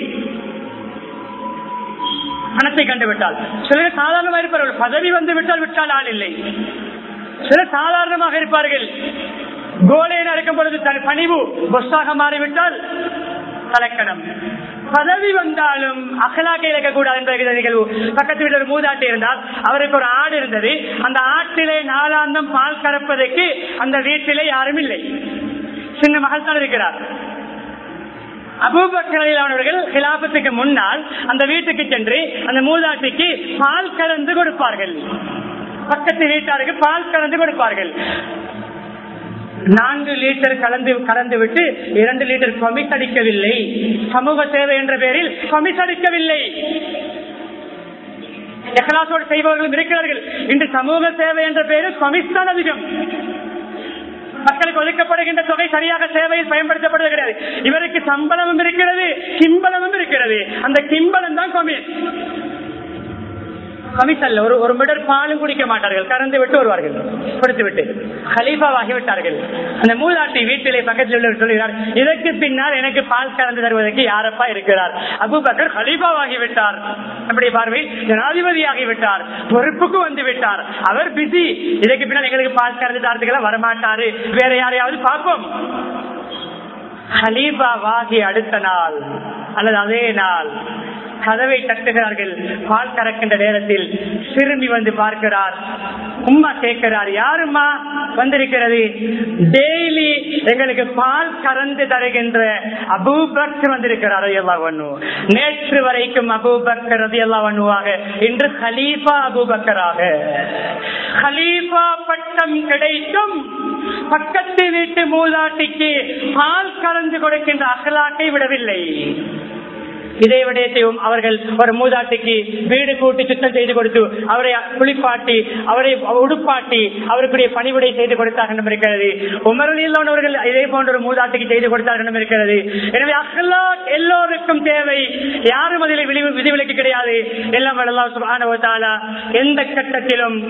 பணத்தை கண்டுவிட்டால் சிலர் சாதாரணமாக இருப்பார்கள் பதவி வந்து விட்டால் விட்டால் ஆள் இல்லை சிலர் சாதாரணமாக இருப்பார்கள் கோலையில் இருக்கும் பொழுது தன் பணிவு பொஸ்ஸாக மாறிவிட்டால் கலக்கணம் பதவி வந்தாலும் அகலாக்க இழக்கக்கூடாது என்ற நிகழ்வு பக்கத்து வீட்டில் ஒரு மூதாட்டி இருந்தால் அவருக்கு ஒரு ஆடு இருந்தது அந்த ஆட்டிலே நாளாந்தம் பால் கறப்பதற்கு அந்த வீட்டிலே யாரும் இல்லை சின்ன மகள் தான் இருக்கிறார் அபூபக்கரையிலானவர்கள் கிலாபத்துக்கு முன்னால் அந்த வீட்டுக்கு சென்று அந்த மூதாட்டிக்கு பால் கலந்து கொடுப்பார்கள் பக்கத்து வீட்டாருக்கு பால் கலந்து கொடுப்பார்கள் நான்கு லிட்டர் கலந்து கலந்து விட்டு இரண்டு லிட்டர் கொமிஸ் அடிக்கவில்லை சமூக சேவை என்ற பெயரில் கொமிஸ் அடிக்கவில்லை எகலாசோடு செய்பவர்களும் இருக்கிறார்கள் இன்று சமூக சேவை என்ற பெயரில் கொமிஸ் தான் அதிகம் மக்களுக்கு ஒதுக்கப்படுகின்ற தொகை சரியாக சேவையில் பயன்படுத்தப்படுவது கிடையாது இவருக்கு சம்பளமும் இருக்கிறது கிம்பளமும் இருக்கிறது அந்த கிம்பளம் தான் கொமிஸ் கமிசல்ல ஒரு ஒரு மிடர் பாலும் குடிக்க மாட்டார்கள் கறந்து விட்டு வருவார்கள் கொடுத்து விட்டு ஹலீஃபாவாகி விட்டார்கள் அந்த மூதாட்டி வீட்டிலே பக்கத்தில் உள்ளவர் சொல்கிறார் இதற்கு பின்னால் எனக்கு பால் கறந்து தருவதற்கு யாரப்பா இருக்கிறார் அபுபக்கர் ஹலீஃபாவாகி விட்டார் நம்முடைய பார்வையில் ஜனாதிபதியாகி விட்டார் பொறுப்புக்கு வந்து விட்டார் அவர் பிஸி இதற்கு பின்னால் எங்களுக்கு பால் கறந்து தரத்துக்கெல்லாம் வரமாட்டாரு வேற யாரையாவது பார்ப்போம் ஹலீஃபாவாகி அடுத்த நாள் அல்லது அதே நாள் கதவை தட்டுகிறார்கள் பால் கறக்கின்ற நேரத்தில் திரும்பி வந்து பார்க்கிறார் உம்மா கேட்கிறார் யாருமா வந்திருக்கிறது டெய்லி எங்களுக்கு பால் கறந்து தருகின்ற அபூபக்கர் வந்திருக்கிறார் ரதியல்லாஹு அன்ஹு நேற்று வரைக்கும் அபூபக்கர் ரதியல்லாஹு அன்ஹுவாக இன்று ஹலீஃபா அபூபக்கராக ஹலீஃபா பட்டம் கிடைக்கும் பக்கத்து வீட்டு மூதாட்டிக்கு பால் கலந்து கொடுக்கின்ற அகலாக்கை விடவில்லை இதே விடயத்தையும் அவர்கள் ஒரு மூதாட்டிக்கு வீடு கூட்டி சுத்தம் செய்து கொடுத்து அவரை குளிப்பாட்டி அவரை உடுப்பாட்டி அவருக்குரிய பணிவிடை செய்து கொடுத்தார்கள் இருக்கிறது உமரில் அவர்கள் இதே போன்ற ஒரு மூதாட்டிக்கு செய்து கொடுத்தார்கள் இருக்கிறது எனவே அஹ்லா எல்லோருக்கும் தேவை யாரும் அதில் விதி- விதிவிலக்கு கிடையாது எல்லாம் வல்லல்லாஹு சுப்ஹானஹு வ தஆலா எந்த கட்டத்திலும்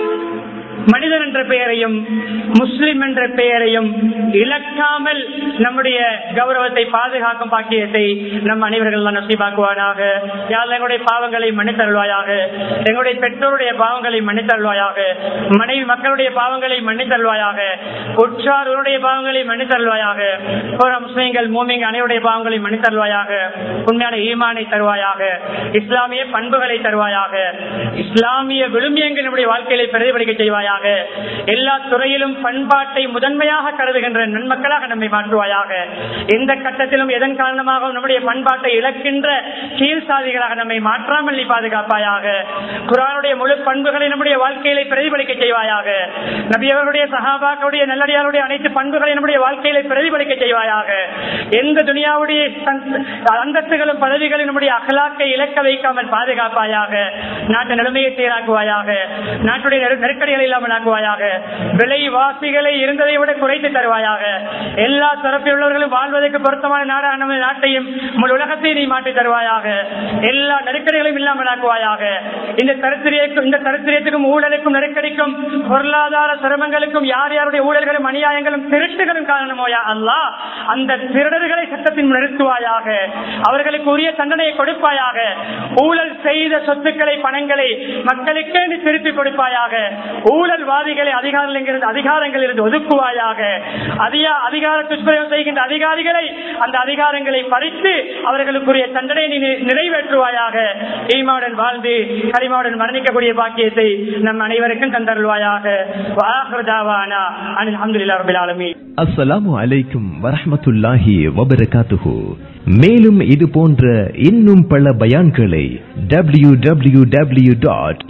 மனிதன் என்ற பெயரையும் முஸ்லிம் என்ற பெயரையும் இழக்காமல் நம்முடைய கௌரவத்தை பாதுகாக்கும் பாக்கியத்தை நம் அனைவர்கள் நசீபாக்குவானாக யார் எங்களுடைய பாவங்களை மன்னித்தருள்வாயாக எங்களுடைய பெற்றோருடைய பாவங்களை மன்னித்தருள்வாயாக மனைவி மக்களுடைய பாவங்களை மன்னித்தருள்வாயாக உற்றாருடைய பாவங்களை மன்னித்தருள்வாயாக புற முஸ்லிம்கள் மூமிங்க அனைவருடைய பாவங்களை மன்னித்தருள்வாயாக உண்மையான ஈமானை தருவாயாக இஸ்லாமிய பண்புகளை தருவாயாக இஸ்லாமிய விழுமியங்கள் நம்முடைய வாழ்க்கையில பிரதிபலிக்க செய்வாயாக எல்லா துறையிலும் பண்பாட்டை முதன்மையாக கருதுகின்ற நன்மக்களாக நம்மை மாற்றுவாயாக எந்த கட்டத்திலும் எதன் காரணமாக நம்முடைய பண்பாட்டை இழக்கின்ற கீழ்சாதிகளாக நம்மை மாற்றாமல் நீ பாதுகாப்பாயாக குரானுடைய முழு பண்புகளை நம்முடைய வாழ்க்கையில பிரதிபலிக்க செய்வாயாக நபியவருடைய சகாபாக்களுடைய நல்லடியாருடைய அனைத்து பண்புகளை நம்முடைய வாழ்க்கையில பிரதிபலிக்க செய்வாயாக எந்த துனியாவுடைய சந்த- அந்தஸ்துகளும் பதவிகளும் நம்முடைய அகலாக்கை இழக்க வைக்காமல் பாதுகாப்பாயாக நாட்டு நிலைமையை சீராக்குவாயாக நாட்டுடைய நெரு- நெருக்கடிகளை இல்லாமல் ஆக்குவாயாக விலைவாசிகளை இருந்ததை விட குறைத்து தருவாயாக எல்லா தரப்பில் உள்ளவர்களும் வாழ்வதற்கு பொருத்தமான நாடான நமது நாட்டையும் முழு உலகத்தை நீ மாற்றி தருவாயாக எல்லா நெருக்கடிகளையும் இல்லாமல் ஆக்குவாயாக இந்த தரித்திரியக்கும் இந்த தரித்திரியத்துக்கும் ஊழலுக்கும் நெருக்கடிக்கும் பொருளாதார சிரமங்களுக்கும் யார் யாருடைய ஊழல்களும் அநியாயங்களும் திருட்டுகளும் காரணமோயா அல்லா அந்த திருடர்களை சட்டத்தின் நிறுத்துவாயாக அவர்களுக்கு உரிய தண்டனையை கொடுப்பாயாக ஊழல் செய்த சொத்துக்களை பணங்களை மக்களுக்கே நீ திருப்பி கொடுப்பாயாக ஊழல்வாதிகளை அதிகாரங்களிலிருந்து அதிகாரங்களிலிருந்து ஒதுக்குவாயாக அதிகா அதிகார துஷ்பிரயோகம் செய்கின்ற அதிகாரிகளை அந்த அதிகாரங்களை பறித்து அவர்களுக்குரிய தண்டனையை நீ நி- நிறைவேற்றுவாயாக ஈமாவுடன் வாழ்ந்து கரிமாவுடன் மரணிக்கக்கூடிய பாக்கியத்தை நம் அனைவருக்கும் தந்தருள்வாயாக வாஹ்ருதாவானா அனில் அஹமதுல்லாஹ் ரபில் ஆலமீன் அஸ்ஸலாமு அலைக்கும் வரஹ்மத்துல்லாஹி வபரகாத்துஹு மேலும் இது போன்ற இன்னும் பல பயான்களை W W W dot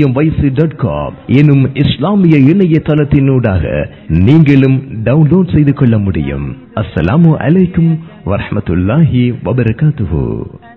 dot com எனும் இஸ்லாமிய இணையதளத்தினூடாக நீங்களும் டவுன்லோட் செய்து கொள்ள முடியும் அஸ்ஸலாமு அலைக்கும் வரஹ்மத்துல்லாஹி வபரகாத்துஹு